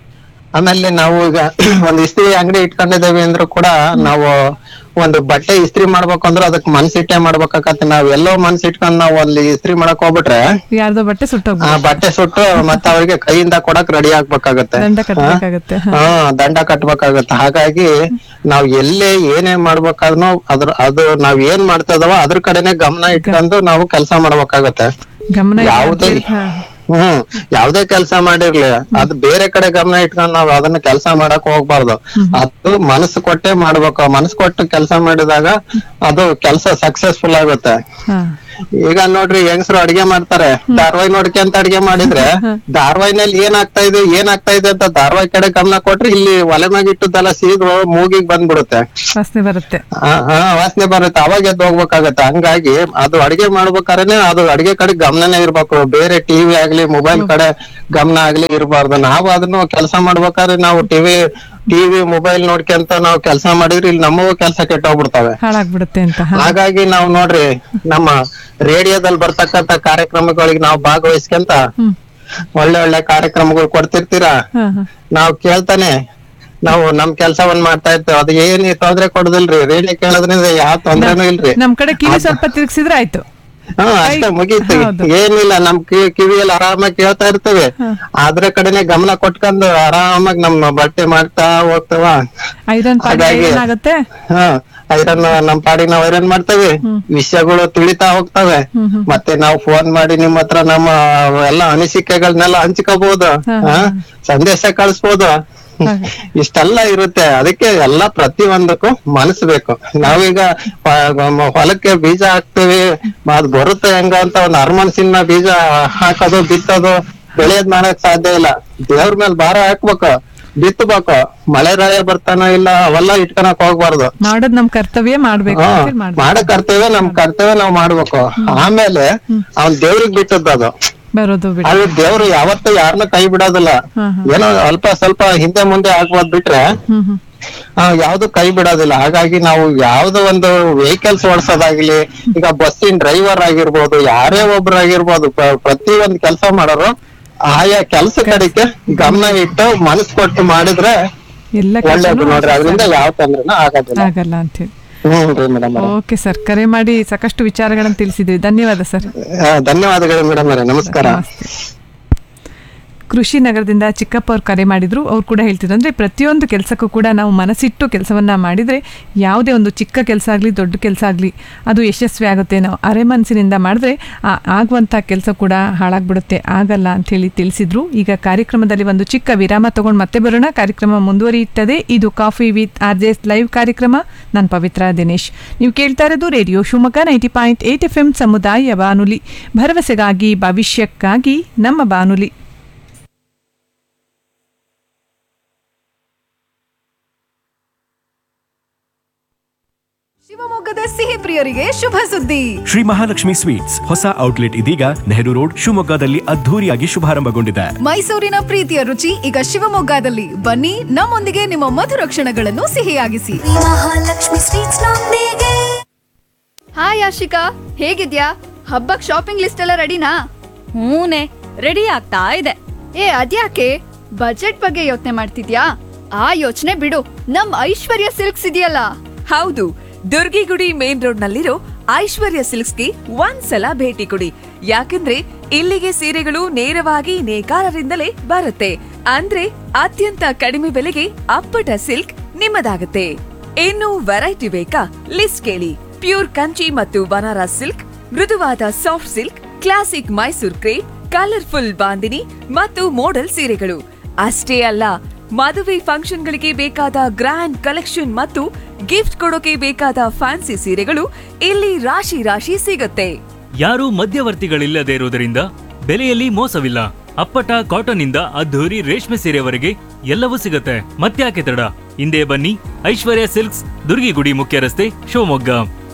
Speaker 10: ಆಮೇಲೆ ನಾವು ಈಗ ಒಂದ್ ಇಸ್ತ್ರಿ ಅಂಗಡಿ ಇಟ್ಕೊಂಡಿದ್ದೇವೆ ಅಂದ್ರೂ ಕೂಡ ನಾವು ಒಂದು ಬಟ್ಟೆ ಇಸ್ತ್ರಿ ಮಾಡ್ಬೇಕು ಅಂದ್ರೆ ಅದಕ್ಕೆ ಮನ್ಸಿಟ್ಟೆ ಮಾಡ್ಬೇಕಾಗತ್ತೆ ನಾವ್ ಎಲ್ಲೋ ಮನ್ಸ್ ಇಟ್ಕೊಂಡ್ ನಾವು ಅಲ್ಲಿ ಇಸ್ತ್ರಿ ಮಾಡಕ್ ಹೋಗ್ಬಿಟ್ರೆ
Speaker 8: ಯಾರ್ದೋ ಬಟ್ಟೆ
Speaker 10: ಆ
Speaker 8: ಸುಟ್ಟೋಗ್ಬೋದು
Speaker 10: ಬಟ್ಟೆ ಸುಟ್ಟು ಮತ್ತೆ ಅವ್ರಿಗೆ ಕೈಯಿಂದ ಕೊಡಕ್ ರೆಡಿ ಆಗ್ಬೇಕಾಗತ್ತೆ
Speaker 8: ದಂಡ ಕಟ್ಬೇಕಾಗತ್ತೆ
Speaker 10: ಹಾ ದಂಡ ಕಟ್ಬೇಕಾಗತ್ತೆ ಹಾಗಾಗಿ ನಾವ್ ಎಲ್ಲೇ ಏನೇ ಮಾಡ್ಬೇಕಾದ್ರೂ ಅದ್ರ ಅದು ನಾವ್ ಏನ್ ಮಾಡ್ತಾ ಇದಾವ ಅದ್ರ ಕಡೆನೆ ಗಮನ ಇಟ್ಕೊಂಡು ನಾವು ಕೆಲಸ ಮಾಡ್ಬೇಕಾಗತ್ತೆ
Speaker 8: ಗಮನ
Speaker 10: ಯಾವುದೇ
Speaker 8: ಹಾ.
Speaker 10: ಹ್ಮ್ ಯಾವ್ದೇ ಕೆಲಸ ಮಾಡಿರ್ಲಿ ಅದು ಬೇರೆ ಕಡೆ ಗಮನ ಇಟ್ಕೊಂಡ್ ನಾವ್ ಅದನ್ನ ಕೆಲಸ ಮಾಡಕ್ ಹೋಗ್ಬಾರ್ದು ಅದು ಮನಸ್ಸು ಕೊಟ್ಟೆ ಮಾಡ್ಬೇಕು ಮನಸ್ಸು ಕೊಟ್ಟು ಕೆಲಸ ಮಾಡಿದಾಗ ಅದು ಕೆಲಸ ಸಕ್ಸಸ್ಫುಲ್ ಆಗುತ್ತೆ
Speaker 8: ಹಾ.
Speaker 10: ಈಗ ನೋಡ್ರಿ ಹೆಂಗಸರು ಅಡಿಗೆ ಮಾಡ್ತಾರೆ ಧಾರವಾಹಿ ನೋಡ್ಕೊಂತ ಅಡಿಗೆ ಮಾಡಿದ್ರೆ ಧಾರವಾಹಿನಲ್ಲಿ ಏನ್ ಆಗ್ತಾ ಇದೆ ಏನ್ ಆಗ್ತಾ ಇದೆ ಅಂತ ಧಾರವಾಹಿ ಕಡೆ ಗಮನ ಕೊಟ್ರೆ ಇಲ್ಲಿ ಒಲೆ ಮ್ಯಾಗ ಇಟ್ಟದೆಲ್ಲ ಸೀದು ಮೂಗಿಗ್ ಬಂದ್ಬಿಡುತ್ತೆ
Speaker 8: ವಾಸನೆ ಬರುತ್ತೆ
Speaker 10: ಆ, ಆ, ವಾಸನೆ ಬರುತ್ತೆ ಅವಾಗ ಎದ್ದು ಹೋಗ್ಬೇಕಾಗತ್ತೆ ಹಂಗಾಗಿ ಅದು ಅಡಿಗೆ ಮಾಡ್ಬೇಕಾದ್ರೆ ಅದು ಅಡಿಗೆ ಕಡೆ ಗಮನನೇ ಇರ್ಬೇಕು ಬೇರೆ ಟಿವಿ ಆಗ್ಲಿ ಮೊಬೈಲ್ ಕಡೆ ಗಮನ ಆಗ್ಲಿ ಇರಬಾರ್ದು ನಾವು ಅದನ್ನು ಕೆಲಸ ಮಾಡ್ಬೇಕಾದ್ರೆ ನಾವು ಟಿವಿ ಟಿವಿ ಮೊಬೈಲ್ ನೋಡ್ಕೊಂತ ನಾವು ಕೆಲಸ ಮಾಡಿದ್ರೆ ಇಲ್ಲಿ ನಮ್ಮವು ಕೆಲಸ ಕೆಟ್ಟೋಗ್ಬಿಡ್ತವೆ
Speaker 8: ಹಾಳಾಗ್ಬಿಡುತ್ತೆ ಅಂತ ಹಾ.
Speaker 10: ಹಾಗಾಗಿ ನಾವು ನೋಡ್ರಿ ನಮ್ಮ ರೇಡಿಯೋದಲ್ಲಿ ಬರ್ತಕ್ಕಂತ ಕಾರ್ಯಕ್ರಮಗಳಿಗೆ ನಾವು ಭಾಗವಹಿಸ್ಕೊಂತ ಒಳ್ಳೆ ಒಳ್ಳೆ ಕಾರ್ಯಕ್ರಮಗಳು ಕೊಡ್ತಿರ್ತೀರಾ
Speaker 8: ಹಾ, ಹಾ.
Speaker 10: ನಾವು ಕೇಳ್ತಾನೆ ನಾವು ನಮ್ ಕೆಲ್ಸವನ್ನ ಮಾಡ್ತಾ ಇರ್ತೇವೆ ಅದು ಏನ್ ತೊಂದ್ರೆ ಕೊಡುದಿಲ್ರಿ ರೇಡಿಯೋ ಕೇಳೋದ್ರಿಂದ ಯಾವ ತೊಂದ್ರೆನೂ ಇಲ್ರಿ
Speaker 8: ನಮ್ ಕಡೆ ಕಿವಿ ಸ್ವಲ್ಪ ತಿರ್ಗಿಸಿದ್ರೆ ಆಯ್ತು
Speaker 10: ಹಾ ಅಷ್ಟೇ ಮುಗೀತು ಏನಿಲ್ಲ ನಮ್ ಕಿವಿ ಕಿವಿಯಲ್ಲಿ ಆರಾಮಾಗಿ ಕೇಳ್ತಾ ಇರ್ತೇವೆ ಅದ್ರ ಕಡೆನೆ ಗಮನ ಕೊಟ್ಕೊಂಡು ಆರಾಮಾಗಿ ನಮ್ಮ ಬಟ್ಟೆ ಮಾಡ್ತಾ ಹೋಗ್ತೇವ
Speaker 8: ಐರನ್ ಪಾಡಿ
Speaker 10: ಹಾಗಾಗಿ-
Speaker 8: ಏನಾಗುತ್ತೆ
Speaker 10: ಹಾ ಐರನ್ ನಮ್ ಪಾಡಿಗೆ ನಾವ್ ಐರನ್ ಮಾಡ್ತೇವೆ ವಿಷಯಗಳು ತಿಳಿತಾ ಹೋಗ್ತವೆ ಮತ್ತೆ ನಾವು ಫೋನ್ ಮಾಡಿ ನಿಮ್ ಹತ್ರ ನಮ್ಮ ಎಲ್ಲ ಅನಿಸಿಕೆಗಳನ್ನೆಲ್ಲ ಹಂಚ್ಕೋಬಹುದು ಹಾ ಸಂದೇಶ ಕಳಿಸ್ಬೋದು ಇಷ್ಟೆಲ್ಲ ಇರುತ್ತೆ ಅದಕ್ಕೆ ಎಲ್ಲ ಪ್ರತಿ ಒಂದಕ್ಕೂ ಮನಸ್ಸು ಬೇಕು ನಾವೀಗ ಪ- ಮ- ಹೊಲಕ್ಕೆ ಬೀಜ ಹಾಕ್ತಿವಿ ಅದ್ ಬರುತ್ತೆ ಹೆಂಗ ಅಂತ ಒಂದ್ ಅರ್ಮನ್ಸಿನ ಬೀಜ ಹಾಕೋದು ಬಿತ್ತೋದು ಬೆಳೆಯೋದ್ ಮಾಡಕ್ ಸಾಧ್ಯ ಇಲ್ಲ ದೇವ್ರ ಮೇಲೆ ಭಾರ ಹಾಕ್ಬೇಕು ಬಿತ್ತಬೇಕು ಮಳೆ ರಾಯ ಬರ್ತಾನೋ ಇಲ್ಲ ಅವೆಲ್ಲ ಇಟ್ಕೊಳಕ್ ಹೋಗ್ಬಾರ್ದು
Speaker 8: ಮಾಡೋದ್ ನಮ್ ಕರ್ತವ್ಯ ಮಾಡ್ಬೇಕು
Speaker 10: ಹಾ,
Speaker 8: ಅಂತೇಳಿ ಮಾಡ್ಬೇಕು.
Speaker 10: ಮಾಡೋ ಕರ್ತವ್ಯ ನಮ್ ಕರ್ತವ್ಯ ನಾವ್ ಮಾಡ್ಬೇಕು ಆಮೇಲೆ ಅವ್ನ್ ದೇವ್ರಿಗೆ ಬಿಟ್ಟದ್ದು ಅದು
Speaker 8: ಬರೋದು ಬಿಡಿ
Speaker 10: ಅದು ದೇವ್ರು ಯಾವತ್ತೂ ಯಾರನ್ನ ಕೈ ಬಿಡೋದಿಲ್ಲ ಏನೋ ಅಲ್ಪ ಸ್ವಲ್ಪ ಹಿಂದೆ ಮುಂದೆ ಆಗ್ಬೋದ್ ಬಿಟ್ರೆ
Speaker 8: ಹ್ಮ್ ಹ್ಮ್
Speaker 10: ಆ, ಯಾವ್ದು ಕೈ ಬಿಡೋದಿಲ್ಲ ಹಾಗಾಗಿ ನಾವು ಯಾವ್ದೋ ಒಂದು ವೆಹಿಕಲ್ಸ್ ಓಡಿಸೋದಾಗ್ಲಿ ಈಗ ಬಸ್ಸಿನ ಡ್ರೈವರ್ ಆಗಿರ್ಬೋದು ಯಾರೇ ಒಬ್ರು ಆಗಿರ್ಬೋದು ಪ್ರ- ಪ್ರತಿ ಒಂದ್ ಕೆಲಸ ಮಾಡೋರು ಆಯಾ ಕೆಲಸ ಕಡೆಗೆ ಗಮನ ಇಟ್ಟು ಮನಸ್ ಕೊಟ್ಟು ಮಾಡಿದ್ರೆ
Speaker 8: ಎಲ್ಲ
Speaker 10: ಒಳ್ಳೇದು
Speaker 8: ಕೆಲ್ಸನೂ
Speaker 10: ನೋಡ್ರಿ ಅದರಿಂದ ಯಾವ ತೊಂದ್ರೆನೂ ಆಗೋದಿಲ್ಲ
Speaker 8: ಆಗಲ್ಲ ಅಂತೇಳಿ
Speaker 10: ಹ್ಮ್ ರೀ ಮೇಡಮ್
Speaker 8: ಓಕೆ ಸರ್ ಕರೆ ಮಾಡಿ ಸಾಕಷ್ಟು ವಿಚಾರಗಳನ್ನು ತಿಳಿಸಿದ್ವಿ ಧನ್ಯವಾದ ಸರ್
Speaker 10: ಧನ್ಯವಾದಗಳು ಮೇಡಮ್ ಅವರೇ ನಮಸ್ಕಾರ
Speaker 8: ಕೃಷಿ ನಗರದಿಂದ ಚಿಕ್ಕಪ್ಪ ಅವ್ರು ಕರೆ ಮಾಡಿದ್ರು ಅವ್ರು ಕೂಡ ಹೇಳ್ತಿದ್ರು ಅಂದರೆ ಪ್ರತಿಯೊಂದು ಕೆಲಸಕ್ಕೂ ಕೂಡ ನಾವು ಮನಸ್ಸಿಟ್ಟು ಕೆಲಸವನ್ನು ಮಾಡಿದರೆ ಯಾವುದೇ ಒಂದು ಚಿಕ್ಕ ಕೆಲಸ ಆಗಲಿ ದೊಡ್ಡ ಕೆಲಸ ಆಗಲಿ ಅದು ಯಶಸ್ವಿ ಆಗುತ್ತೆ ನಾವು ಅರೆ ಮನಸ್ಸಿನಿಂದ ಮಾಡಿದ್ರೆ ಆ ಆಗುವಂಥ ಕೆಲಸ ಕೂಡ ಹಾಳಾಗ್ಬಿಡುತ್ತೆ ಆಗಲ್ಲ ಅಂಥೇಳಿ ತಿಳಿಸಿದ್ರು ಈಗ ಕಾರ್ಯಕ್ರಮದಲ್ಲಿ ಒಂದು ಚಿಕ್ಕ ವಿರಾಮ ತಗೊಂಡು ಮತ್ತೆ ಬರೋಣ ಕಾರ್ಯಕ್ರಮ ಮುಂದುವರಿಯುತ್ತದೆ ಇದು coffee with R J S live ಕಾರ್ಯಕ್ರಮ ನಾನು ಪವಿತ್ರ ದಿನೇಶ್ ನೀವು ಕೇಳ್ತಾ ಇರೋದು radio Shivamogga ninety point eight F M ಸಮುದಾಯ ಬಾನುಲಿ ಭರವಸೆಗಾಗಿ ಭವಿಷ್ಯಕ್ಕಾಗಿ ನಮ್ಮ ಬಾನುಲಿ
Speaker 2: ಶಿವಮೊಗ್ಗದ ಸಿಹಿ ಪ್ರಿಯರಿಗೆ ಶುಭ ಸುದ್ದಿ
Speaker 6: ಶ್ರೀ ಮಹಾಲಕ್ಷ್ಮಿ ಸ್ವೀಟ್ಸ್ ಹೊಸ ಔಟ್ಲೆಟ್ ಇದೀಗ ನೆಹರು ರೋಡ್ ಶಿವಮೊಗ್ಗದಲ್ಲಿ ಅದ್ಧೂರಿಯಾಗಿ ಶುಭಾರಂಭಗೊಂಡಿದೆ
Speaker 2: ಮೈಸೂರಿನ ಪ್ರೀತಿಯ ರುಚಿ ಈಗ ಶಿವಮೊಗ್ಗದಲ್ಲಿ ಬನ್ನಿ ನಮ್ಮೊಂದಿಗೆ ನಿಮ್ಮ ಮಧುರ ಕ್ಷಣಗಳನ್ನು ಸಿಹಿಯಾಗಿಸಿ
Speaker 7: ಮಹಾಲಕ್ಷ್ಮಿ ಸ್ವೀಟ್ಸ್ ನೊಂದಿಗೆ
Speaker 2: ಹಾಯ್ ಆಶಿಕಾ ಹೇಗಿದ್ಯಾ ಹಬ್ಬಕ್ ಶಾಪಿಂಗ್ ಲಿಸ್ಟ್ ಎಲ್ಲ ರೆಡಿನಾ
Speaker 1: ಹೂನೆ ರೆಡಿ ಆಗ್ತಾ ಇದೆ
Speaker 2: ಏ ಅದ್ಯಾಕೆ ಬಜೆಟ್ ಬಗ್ಗೆ ಯೋಚನೆ ಮಾಡ್ತಿದ್ಯಾ ಆ ಯೋಚನೆ ಬಿಡು ನಮ್ ಐಶ್ವರ್ಯ ಸಿಲ್ಕ್ಸ್ ಇದೆಯಲ್ಲ
Speaker 4: ಹೌದು ದುರ್ಗಿಗುಡಿ ಮೇನ್ ರೋಡ್ ನಲ್ಲಿರೋ ಐಶ್ವರ್ಯ ಸಿಲ್ಕ್ಸ್ಗೆ ಒಂದ್ಸಲ ಭೇಟಿ ಕೊಡಿ ಯಾಕಂದ್ರೆ ಇಲ್ಲಿಗೆ ಸೀರೆಗಳು ನೇರವಾಗಿ ನೇಕಾರರಿಂದಲೇ ಬರುತ್ತೆ ಅಂದ್ರೆ ಅತ್ಯಂತ ಕಡಿಮೆ ಬೆಲೆಗೆ ಅಪ್ಪಟ ಸಿಲ್ಕ್ ನಿಮ್ಮದಾಗುತ್ತೆ ಇನ್ನು ವೆರೈಟಿ ಬೇಕಾ ಲಿಸ್ಟ್ ಕೇಳಿ ಪ್ಯೂರ್ ಕಂಚಿ ಮತ್ತು ಬನಾರಸ್ ಸಿಲ್ಕ್ ಮೃದುವಾದ soft silk classic Mysore crepe colourful bandhani ಮತ್ತು ಮೋಡಲ್ ಸೀರೆಗಳು ಅಷ್ಟೇ ಅಲ್ಲ ಮದುವೆ ಫಂಕ್ಷನ್ಗಳಿಗೆ ಬೇಕಾದ ಗ್ರ್ಯಾಂಡ್ ಕಲೆಕ್ಷನ್ ಮತ್ತು ಗಿಫ್ಟ್ ಕೊಡೋಕೆ ಬೇಕಾದ ಫ್ಯಾನ್ಸಿ ಸೀರೆಗಳು ಇಲ್ಲಿ ರಾಶಿ ರಾಶಿ ಸಿಗುತ್ತೆ
Speaker 14: ಯಾರೂ ಮಧ್ಯವರ್ತಿಗಳಿಲ್ಲದೆ ಇರುವುದರಿಂದ ಬೆಲೆಯಲ್ಲಿ ಮೋಸವಿಲ್ಲ ಅಪ್ಪಟ ಕಾಟನ್ ಇಂದ ಅದ್ಧೂರಿ ರೇಷ್ಮೆ ಸೀರೆವರೆಗೆ ಎಲ್ಲವೂ ಸಿಗುತ್ತೆ ಮತ್ತ್ಯಾಕೆ ತಡ ಹಿಂದೆ ಬನ್ನಿ ಐಶ್ವರ್ಯ ಸಿಲ್ಕ್ಸ್ ದುರ್ಗಿಗುಡಿ ಮುಖ್ಯ ರಸ್ತೆ ಶಿವಮೊಗ್ಗ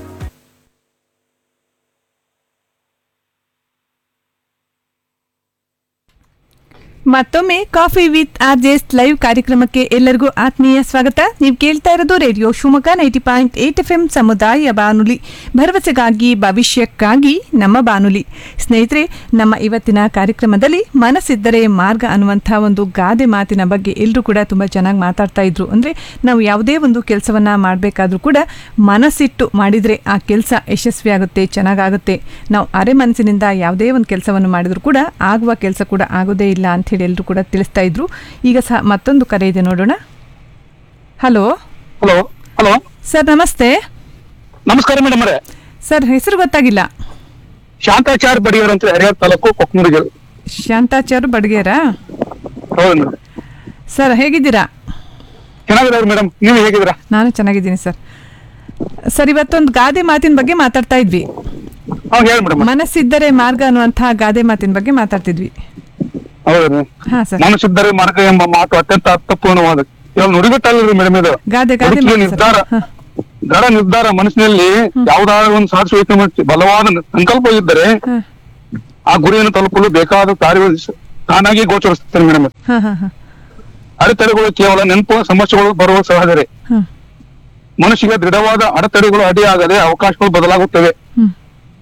Speaker 8: ಮತ್ತೊಮ್ಮೆ coffee with R J's live ಕಾರ್ಯಕ್ರಮಕ್ಕೆ ಎಲ್ಲರಿಗೂ ಆತ್ಮೀಯ ಸ್ವಾಗತ ನೀವು ಕೇಳ್ತಾ ಇರೋದು radio Shivamogga ninety point eight F M ಸಮುದಾಯ ಬಾನುಲಿ ಭರವಸೆಗಾಗಿ ಭವಿಷ್ಯಕ್ಕಾಗಿ ನಮ್ಮ ಬಾನುಲಿ ಸ್ನೇಹಿತರೆ ನಮ್ಮ ಇವತ್ತಿನ ಕಾರ್ಯಕ್ರಮದಲ್ಲಿ ಮನಸ್ಸಿದ್ದರೆ ಮಾರ್ಗ ಅನ್ನುವಂಥ ಒಂದು ಗಾದೆ ಮಾತಿನ ಬಗ್ಗೆ ಎಲ್ಲರೂ ಕೂಡ ತುಂಬ ಚೆನ್ನಾಗಿ ಮಾತಾಡ್ತಾ ಇದ್ರು ಅಂದರೆ ನಾವು ಯಾವುದೇ ಒಂದು ಕೆಲಸವನ್ನು ಮಾಡಬೇಕಾದ್ರೂ ಕೂಡ ಮನಸ್ಸಿಟ್ಟು ಮಾಡಿದರೆ ಆ ಕೆಲಸ ಯಶಸ್ವಿಯಾಗುತ್ತೆ ಚೆನ್ನಾಗಾಗುತ್ತೆ ನಾವು ಅರೆ ಮನಸ್ಸಿನಿಂದ ಯಾವುದೇ ಒಂದು ಕೆಲಸವನ್ನು ಮಾಡಿದರೂ ಕೂಡ ಆಗುವ ಕೆಲಸ ಕೂಡ ಆಗೋದೇ ಇಲ್ಲ ಅಂಥೇಳಿ ಎಲ್ಲರೂ ಕೂಡ ತಿಳಿಸ್ತಾ ಇದ್ರು ಈಗ ಸಹ ಮತ್ತೊಂದು ಕರೆ ಇದೆ ನೋಡೋಣ ಹಲೋ
Speaker 15: ಹಲೋ ಹಲೋ
Speaker 8: ಸರ್ ನಮಸ್ತೆ
Speaker 15: ನಮಸ್ಕಾರ ಮೇಡಮ್ ಅವರೇ
Speaker 8: ಸರ್ ಹೆಸರು ಗೊತ್ತಾಗಿಲ್ಲ
Speaker 15: ಶಾಂತಾಚಾರ್ ಬಡಿಯರ್ ಅಂತ ಹರಿಹರ ತಾಲೂಕು ಕೊಕ್ಕನೂರು ಜಿಲ್ಲೆ
Speaker 8: ಶಾಂತಾಚಾರು ಬಡ್ಗೇರಾ
Speaker 15: ಹೌದು ಮೇಡಮ್
Speaker 8: ಸರ್ ಹೇಗಿದ್ದೀರಾ
Speaker 15: ಚೆನ್ನಾಗಿದ್ದಾರೆ ಮೇಡಮ್ ನೀವು ಹೇಗಿದ್ದೀರಾ
Speaker 8: ನಾನು ಚೆನ್ನಾಗಿದ್ದೀನಿ ಸರ್ ಸರ್ ಇವತ್ತೊಂದು ಗಾದೆ ಮಾತಿನ ಬಗ್ಗೆ ಮಾತಾಡ್ತಾ ಇದ್ವಿ
Speaker 15: ಹಾ ಹೇಳಿ ಮೇಡಮ್
Speaker 8: ಮನಸ್ಸಿದ್ದರೆ ಮಾರ್ಗ ಅನ್ನುವಂತಹ ಗಾದೆ ಮಾತಿನ ಬಗ್ಗೆ ಮಾತಾಡ್ತಿದ್ವಿ
Speaker 15: ಹೌದು
Speaker 8: ಹಾ ಸರ್
Speaker 15: ಮನಸ್ಸಿದ್ದರೆ ಮಾರ್ಗ ಎಂಬ ಮಾತು ಅತ್ಯಂತ ಅರ್ಥಪೂರ್ಣವಾದ ಇವಾಗ ನುಡಿಗಟ್ಟಲ್ರಿ ಮೇಡಮ್ ಇದು
Speaker 8: ಗಾದೆ ಗಾದೆ
Speaker 15: ಬದುಕಿಗೆ
Speaker 8: ಮಾತು ಸರ್.
Speaker 15: ನಿರ್ಧಾರ
Speaker 8: ಹಾ.
Speaker 15: ದೃಢ ನಿರ್ಧಾರ ಮನಸ್ಸಿನಲ್ಲಿ ಯಾವುದಾದ್ರೂ ಒಂದು ಸಾಧಿಸುವಿಕೆ ಮತ್ತು ಬಲವಾದ ಸಂಕಲ್ಪ ಇದ್ದರೆ ಆ ಗುರಿಯನ್ನು ತಲುಪಲು ಬೇಕಾದ ಕಾರ್ಯ ತಾನಾಗಿ ಗೋಚರಿಸುತ್ತದೆ ಮೇಡಮ್
Speaker 8: ಹಾ ಹಾ ಹಾ
Speaker 15: ಅಡೆತಡೆಗಳು ಕೇವಲ ನೆನಪು ಸಮಸ್ಯೆಗಳು ಬರುವ ಸಹಜರೇ
Speaker 8: ಹ್ಮ್.
Speaker 15: ಮನುಷ್ಯಗೆ ದೃಢವಾದ ಅಡೆತಡೆಗಳು ಅಡ್ಡಿಯಾಗದೆ ಅವಕಾಶಗಳು ಬದಲಾಗುತ್ತವೆ
Speaker 8: ಹ್ಮ್.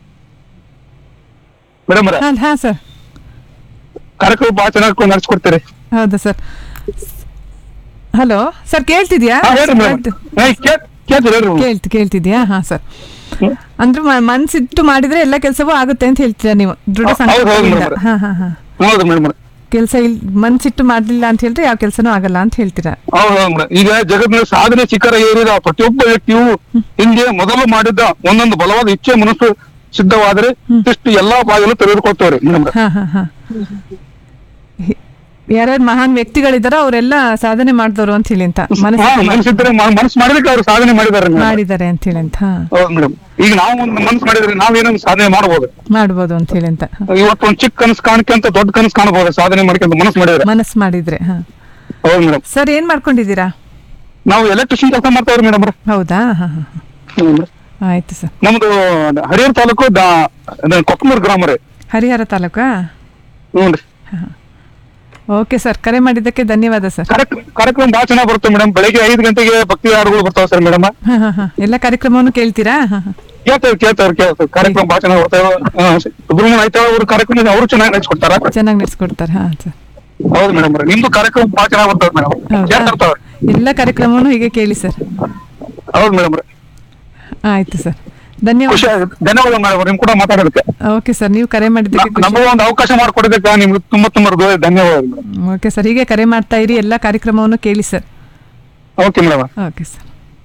Speaker 15: ಮೇಡಮ್
Speaker 8: ಹಾ ಹಾ ಸರ್
Speaker 15: ಕಾರ್ಯಕ್ರಮ ಬಹಳ ಚೆನ್ನಾಗಿ ನಡೆಸ್ಕೊಡ್ತೀರಿ
Speaker 8: ಹೌದಾ ಸರ್ ಹಲೋ ಸರ್ ಕೇಳ್ತಿದ್ಯಾ
Speaker 15: ಹಾ, ಹೇಳ್ರಿ ಮೇಡಮ್ ಕೇಳ್ತೀರಿ ಹೇಳ್ರಿ ಮೇಡಮ್.
Speaker 8: ಕೇಳ್ತಿ ಕೇಳ್ತಿದ್ಯಾ ಹಾ ಸರ್ ಅಂದ್ರೆ ಮ- ಮನ್ಸಿಟ್ಟು ಮಾಡಿದ್ರೆ ಎಲ್ಲ ಕೆಲಸವೂ ಆಗುತ್ತೆ ಅಂತ ಹೇಳ್ತೀರಾ ನೀವು ದೃಢ
Speaker 15: ಹೌದು, ಹೌದು
Speaker 8: ಸಂಕಲ್ಪದಿಂದ
Speaker 15: ಮೇಡಮ್.
Speaker 8: ಹಾ ಹಾ ಹಾ
Speaker 15: ಹೌದು ಮೇಡಮ್
Speaker 8: ಕೆಲಸ ಇಲ್ ಮನ್ಸಿಟ್ಟು ಮಾಡ್ಲಿಲ್ಲ ಅಂತ ಹೇಳಿದ್ರೆ ಯಾವ ಕೆಲಸನೂ ಆಗಲ್ಲ ಅಂತ ಹೇಳ್ತೀರಾ
Speaker 15: ಹೌದು ಹೌದು ಮೇಡಮ್ ಈಗ ಜಗತ್ತಿನ ಸಾಧನೆ ಶಿಖರ ಏರಿದ ಪ್ರತಿಯೊಬ್ಬ ವ್ಯಕ್ತಿಯು ಹಿಂದೆ ಮೊದಲು ಮಾಡಿದ್ದ ಒಂದೊಂದು ಬಲವಾದ ಇಚ್ಛೆ ಮನಸ್ಸು ಸಿದ್ಧವಾದರೆ ಇಷ್ಟು ಎಲ್ಲಾ ಬಾಗಿಲು ತೆರೆದುಕೊಳ್ತವ್ರಿ ಮೇಡಮ್
Speaker 8: ಹಾ ಹಾ ಹಾ ಯಾರ್ಯಾರು ಮಹಾನ್ ವ್ಯಕ್ತಿಗಳಿದಾರೋ ಅವರೆಲ್ಲ ಸಾಧನೆ ಮಾಡಿದವರು ಅಂತ ಹೇಳಿ ಅಂತ ಮನಸ್ಸು
Speaker 15: ಮನಸ್ಸಿದ್ರೆ ಮನಸ್ಸು ಮಾಡಿದಕ್ಕೆ ಅವ್ರು ಸಾಧನೆ ಮಾಡಿದ್ದಾರೆ ಮೇಡಮ್
Speaker 8: ಮಾಡಿದ್ದಾರೆ ಅಂತ ಹೇಳಿ ಅಂತ ಹಾ
Speaker 15: ಹೌದು ಮೇಡಮ್ ಈಗ ನಾವು ಒಂದು ಮನಸ್ಸು ಮಾಡಿದ್ರೆ ನಾವೇನೊಂದು ಸಾಧನೆ ಮಾಡಬಹುದು
Speaker 8: ಮಾಡ್ಬೋದು ಅಂತ ಹೇಳಿ ಅಂತ
Speaker 15: ಇವತ್ತು ಒಂದು ಚಿಕ್ಕ ಕನಸು ಕಾಣಕ್ಕಿಂತ ದೊಡ್ಡ ಕನಸು ಕಾಣಬಹುದು ಸಾಧನೆ ಮಾಡ್ಕೊಂತ ಮನಸ್ಸು ಮಾಡಿದ್ರೆ
Speaker 8: ಮನಸ್ಸು ಮಾಡಿದ್ರೆ ಹಾ
Speaker 15: ಹೌದು ಮೇಡಮ್
Speaker 8: ಸರ್ ಏನ್ ಮಾಡ್ಕೊಂಡಿದ್ದೀರಾ
Speaker 15: ನಾವು ಎಲೆಕ್ಟ್ರಿಷಿಯನ್ ಕೆಲಸ ಮಾಡ್ತಾವ್ರಿ ಮೇಡಮ್
Speaker 8: ಹೌದಾ ಹಾ ಹಾ ಆಯ್ತು ಸರ್
Speaker 15: ನಮ್ದು ಹರಿಹರ ತಾಲೂಕು ದ- ಕೊಕ್ಕನೂರು ಗ್ರಾಮ ರೀ
Speaker 8: ಹರಿಹರ ತಾಲೂಕಾ
Speaker 15: ಹ್ಞೂ ರೀ
Speaker 8: ಓಕೆ ಸರ್ ಕರೆ ಮಾಡಿದ್ದಕ್ಕೆ ಧನ್ಯವಾದ ಸರ್
Speaker 15: ಕಾರ್ಯಕ್ರಮ ಬಹಳ ಚೆನ್ನಾಗಿ ಬರುತ್ತೆ ಮೇಡಮ್ ಬೆಳಿಗ್ಗೆ ಐದು ಗಂಟೆಗೆ ಭಕ್ತಿ ಹಾಡುಗಳು ಬರ್ತಾವೆ ಸರ್ ಮೇಡಮ್
Speaker 8: ಹಾ ಹಾ ಹಾ ಎಲ್ಲ ಕಾರ್ಯಕ್ರಮವನ್ನು ಕೇಳ್ತೀರಾ ಹಾ ಹಾ
Speaker 15: ಕೇಳ್ತಾರೆ ಕೇಳ್ತಾರೆ ಕೇಳ್ತಾರೆ ಕಾರ್ಯಕ್ರಮ ಬಹಳ ಚೆನ್ನಾಗಿ ಬರ್ತಾವೆ ಹಾ, ಸುಬ್ರಹ್ಮಣ್ಯ ಆಯ್ತಾ ಅವ್ರ ಕಾರ್ಯಕ್ರಮ ಅವರು ಚೆನ್ನಾಗಿ ನಡೆಸ್ಕೊಡ್ತಾರ
Speaker 8: ಚೆನ್ನಾಗಿ ನಡೆಸ್ಕೊಡ್ತಾರೆ ಹಾ ಸರ್
Speaker 15: ಹೌದು ಮೇಡಮ್ ನಿಮ್ದು ಕಾರ್ಯಕ್ರಮ ಬಹಳ ಚೆನ್ನಾಗಿ ಬರ್ತದೆ ಮೇಡಮ್ ಕೇಳ್ತಿರ್ತಾವೆ
Speaker 8: ಎಲ್ಲ ಕಾರ್ಯಕ್ರಮವನ್ನು ಹೀಗೆ ಕೇಳಿ ಸರ್
Speaker 15: ಹೌದು ಮೇಡಮ್
Speaker 8: ಆಯ್ತು ಸರ್ ಧನ್ಯವಾದ
Speaker 15: ಖುಷಿ ಆಗುತ್ತೆ ಧನ್ಯವಾದ ಮೇಡಮ್ ನಿಮ್ ಕೂಡ ಮಾತಾಡೋದಕ್ಕೆ
Speaker 8: ಓಕೆ ಸರ್ ನೀವು ಕರೆ ಮಾಡಿದ್ದಕ್ಕೆ ಖುಷಿ
Speaker 15: ನಮಗೆ ಒಂದು ಅವಕಾಶ ಮಾಡಿಕೊಡೋದಕ್ಕೆ ನಿಮ್ಗೆ ತುಂಬಾ ತುಂಬಾ ಹೃದಯ ಧನ್ಯವಾದ ಮೇಡಮ್
Speaker 8: ಓಕೆ ಸರ್ ಹೀಗೆ ಕರೆ ಮಾಡ್ತಾ ಇರಿ ಎಲ್ಲ ಕಾರ್ಯಕ್ರಮವನ್ನು ಕೇಳಿ sir
Speaker 15: okay madam
Speaker 8: okay sir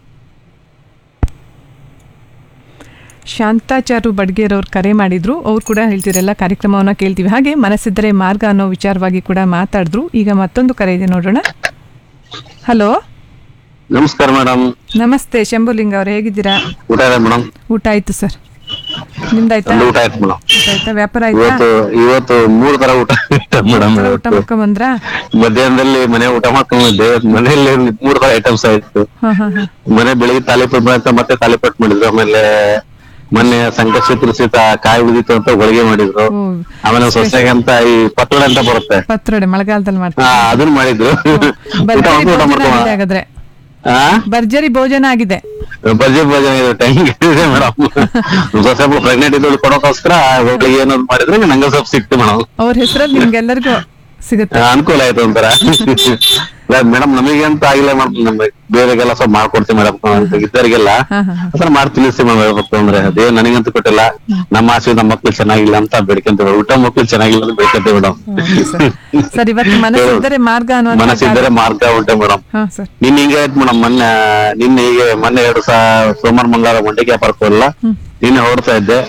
Speaker 8: Shantacharu ಬಡ್ಗೇರವ್ರು ಕರೆ ಮಾಡಿದ್ರು ಅವ್ರು ಕೂಡ ಹೇಳ್ತಿರಲ್ಲ ಕಾರ್ಯಕ್ರಮವನ್ನು ಕೇಳ್ತೀವಿ ಹಾಗೆ ಮನಸ್ಸಿದ್ದರೆ ಮಾರ್ಗ ಅನ್ನೋ ವಿಚಾರವಾಗಿ ಕೂಡ ಮಾತಾಡಿದ್ರು ಈಗ ಮತ್ತೊಂದು ಕರೆ ಇದೆ ನೋಡೋಣ ಹಲೋ
Speaker 16: ನಮಸ್ಕಾರ ಮೇಡಮ್
Speaker 8: ನಮಸ್ತೆ ಶಂಭುಲಿಂಗ ಅವ್ರು ಹೇಗಿದ್ದೀರಾ
Speaker 16: ಊಟ ಇದೆ ಮೇಡಮ್
Speaker 8: ಊಟ ಆಯ್ತು ಸರ್ ನಿಮ್ದಾಯ್ತಾ
Speaker 16: ಒಂದು ಊಟ ಆಯ್ತು ಮೇಡಮ್
Speaker 8: ಊಟ ಆಯ್ತಾ ವ್ಯಾಪಾರ ಆಯ್ತಾ
Speaker 16: ಇವತ್ತು ಇವತ್ತು ಮೂರ್ ತರ ಊಟ ಮೇಡಮ್
Speaker 8: ಊಟ ಮಾಡ್ಕೊಂಡ್ ಬಂದ್ರಾ
Speaker 16: ಮಧ್ಯಾಹ್ನದಲ್ಲಿ ಮನೆ ಊಟ ಮಾಡ್ಕೊಂಡಿದ್ದೆ ಮನೆಯಲ್ಲಿ ಮೂರ್ ತರ ಐಟಮ್ಸ್ ಆಯ್ತು
Speaker 8: ಹಾ ಹಾ ಹಾ
Speaker 16: ಮನೆ ಬೆಳಿಗ್ಗೆ ತಾಲಿಪಟ್ ಅಂತ ಮತ್ತೆ ತಾಲಿಪಟ್ ಮಾಡಿದ್ರು ಆಮೇಲೆ ಮೊನ್ನೆ ಸಂಕಷ್ಟ ತುಳಸಿತ ಕಾಯಿ ಉಳಿದಿತ್ತು ಅಂತ ಹೋಳಿಗೆ ಮಾಡಿದ್ರು ಆಮೇಲೆ ಸೊಸೆಗೆ ಅಂತ ಈ ಪತ್ರೊಡೆ ಅಂತ ಬರುತ್ತೆ
Speaker 8: ಪತ್ರೊಡೆ ಮಳೆಗಾಲದಲ್ಲಿ
Speaker 16: ಹಾ
Speaker 8: ಮಾಡ್ತಾರೆ
Speaker 16: ಅದನ್ನ ಮಾಡಿದ್ರು ಊಟ
Speaker 8: ಭರ್ಜರಿ
Speaker 16: ಮಾಡ್ಕೊಂಡು ಊಟ
Speaker 8: ಭೋಜನ
Speaker 16: ಮಾಡ್ಕೊಂಡ್
Speaker 8: ಆಗಿದೆ ಹಾಗಾದ್ರೆ
Speaker 16: ಹಾ
Speaker 8: ಭರ್ಜರಿ ಭೋಜನ ಆಗಿದೆ
Speaker 16: ಬಜೆ ಭೋಜನ ಇದೆ ಟೈಮ್ ಇದೆ ಮೇಡಮ್ ಸ್ವಲ್ಪ ಪ್ರೆಗ್ನೆಂಟ್ ಇದ್ದು ಕೊಡೋಕೋಸ್ಕರ ಹೋಗ್ಲಿಗೆ ಏನಾದ್ರು ಮಾಡಿದ್ರೆ ನಂಗೆ ಸ್ವಲ್ಪ ಸಿಕ್ತು ಮೇಡಮ್
Speaker 8: ಅವ್ರ ಹೆಸರಲ್ಲಿ ನಿಮ್ಗೆಲ್ಲರಿಗೂ ಸಿಗುತ್ತೆ
Speaker 16: ಅನುಕೂಲ ಆಯ್ತು ಒಂಥರ ಮೇಡಮ್ ನಮಗೆ ಅಂತ ಆಗಿಲ್ಲ ಮೇಡಮ್ ನಮ್ಗೆ ಬೇರೆಗೆಲ್ಲ ಸ್ವಲ್ಪ ಮಾಡ್ಕೊಡ್ತೀವಿ ಮೇಡಮ್ ಇದ್ದರಿಗೆಲ್ಲ
Speaker 8: ಹಾ ಹಾ
Speaker 16: ಅದನ್ನ ಮಾಡಿ ತಿಳಿಸ್ತೀವಿ ಮೇಡಮ್ ಹೇಳ್ಬೇಕು ಅಂದ್ರೆ ಅದೇ ನನಗಂತೂ ಕೊಟ್ಟಿಲ್ಲ ನಮ್ಮ ಆಸೆ ನಮ್ಮ ಮಕ್ಳು ಚೆನ್ನಾಗಿಲ್ಲ ಅಂತ ಬೇಡ್ಕೊಂತೀವಿ ಊಟ ಮಕ್ಳು ಚೆನ್ನಾಗಿಲ್ಲ ಅಂತ ಬೇಡ್ಕೊಂತೀವಿ ಮೇಡಮ್
Speaker 8: ಸರ್ ಇವತ್ತು ಮನಸ್ಸಿದ್ದರೆ ಮಾರ್ಗ ಅನ್ನುವಂತ
Speaker 16: ಮನಸ್ಸಿದ್ದರೆ ಮಾರ್ಗ ಉಂಟು ಮೇಡಮ್
Speaker 8: ಹಾ ಸರ್
Speaker 16: ನಿನ್ ಹಿಂಗೆ ಆಯ್ತು ಮೇಡಮ್ ಮೊನ್ನೆ ನಿನ್ನೆ ಹೀಗೆ ಮೊನ್ನೆ ಎರಡು ಸಹ ಸೋಮವಾರ ಮಂಗಳವಾರ ಮಂಡಿಗೆ ವ್ಯಾಪಾರಕ್ಕೆ ಹೋಗಲ್ಲ ನಿನ್ನೆ ಹೊರಡ್ತಾ ಇದ್ದೆ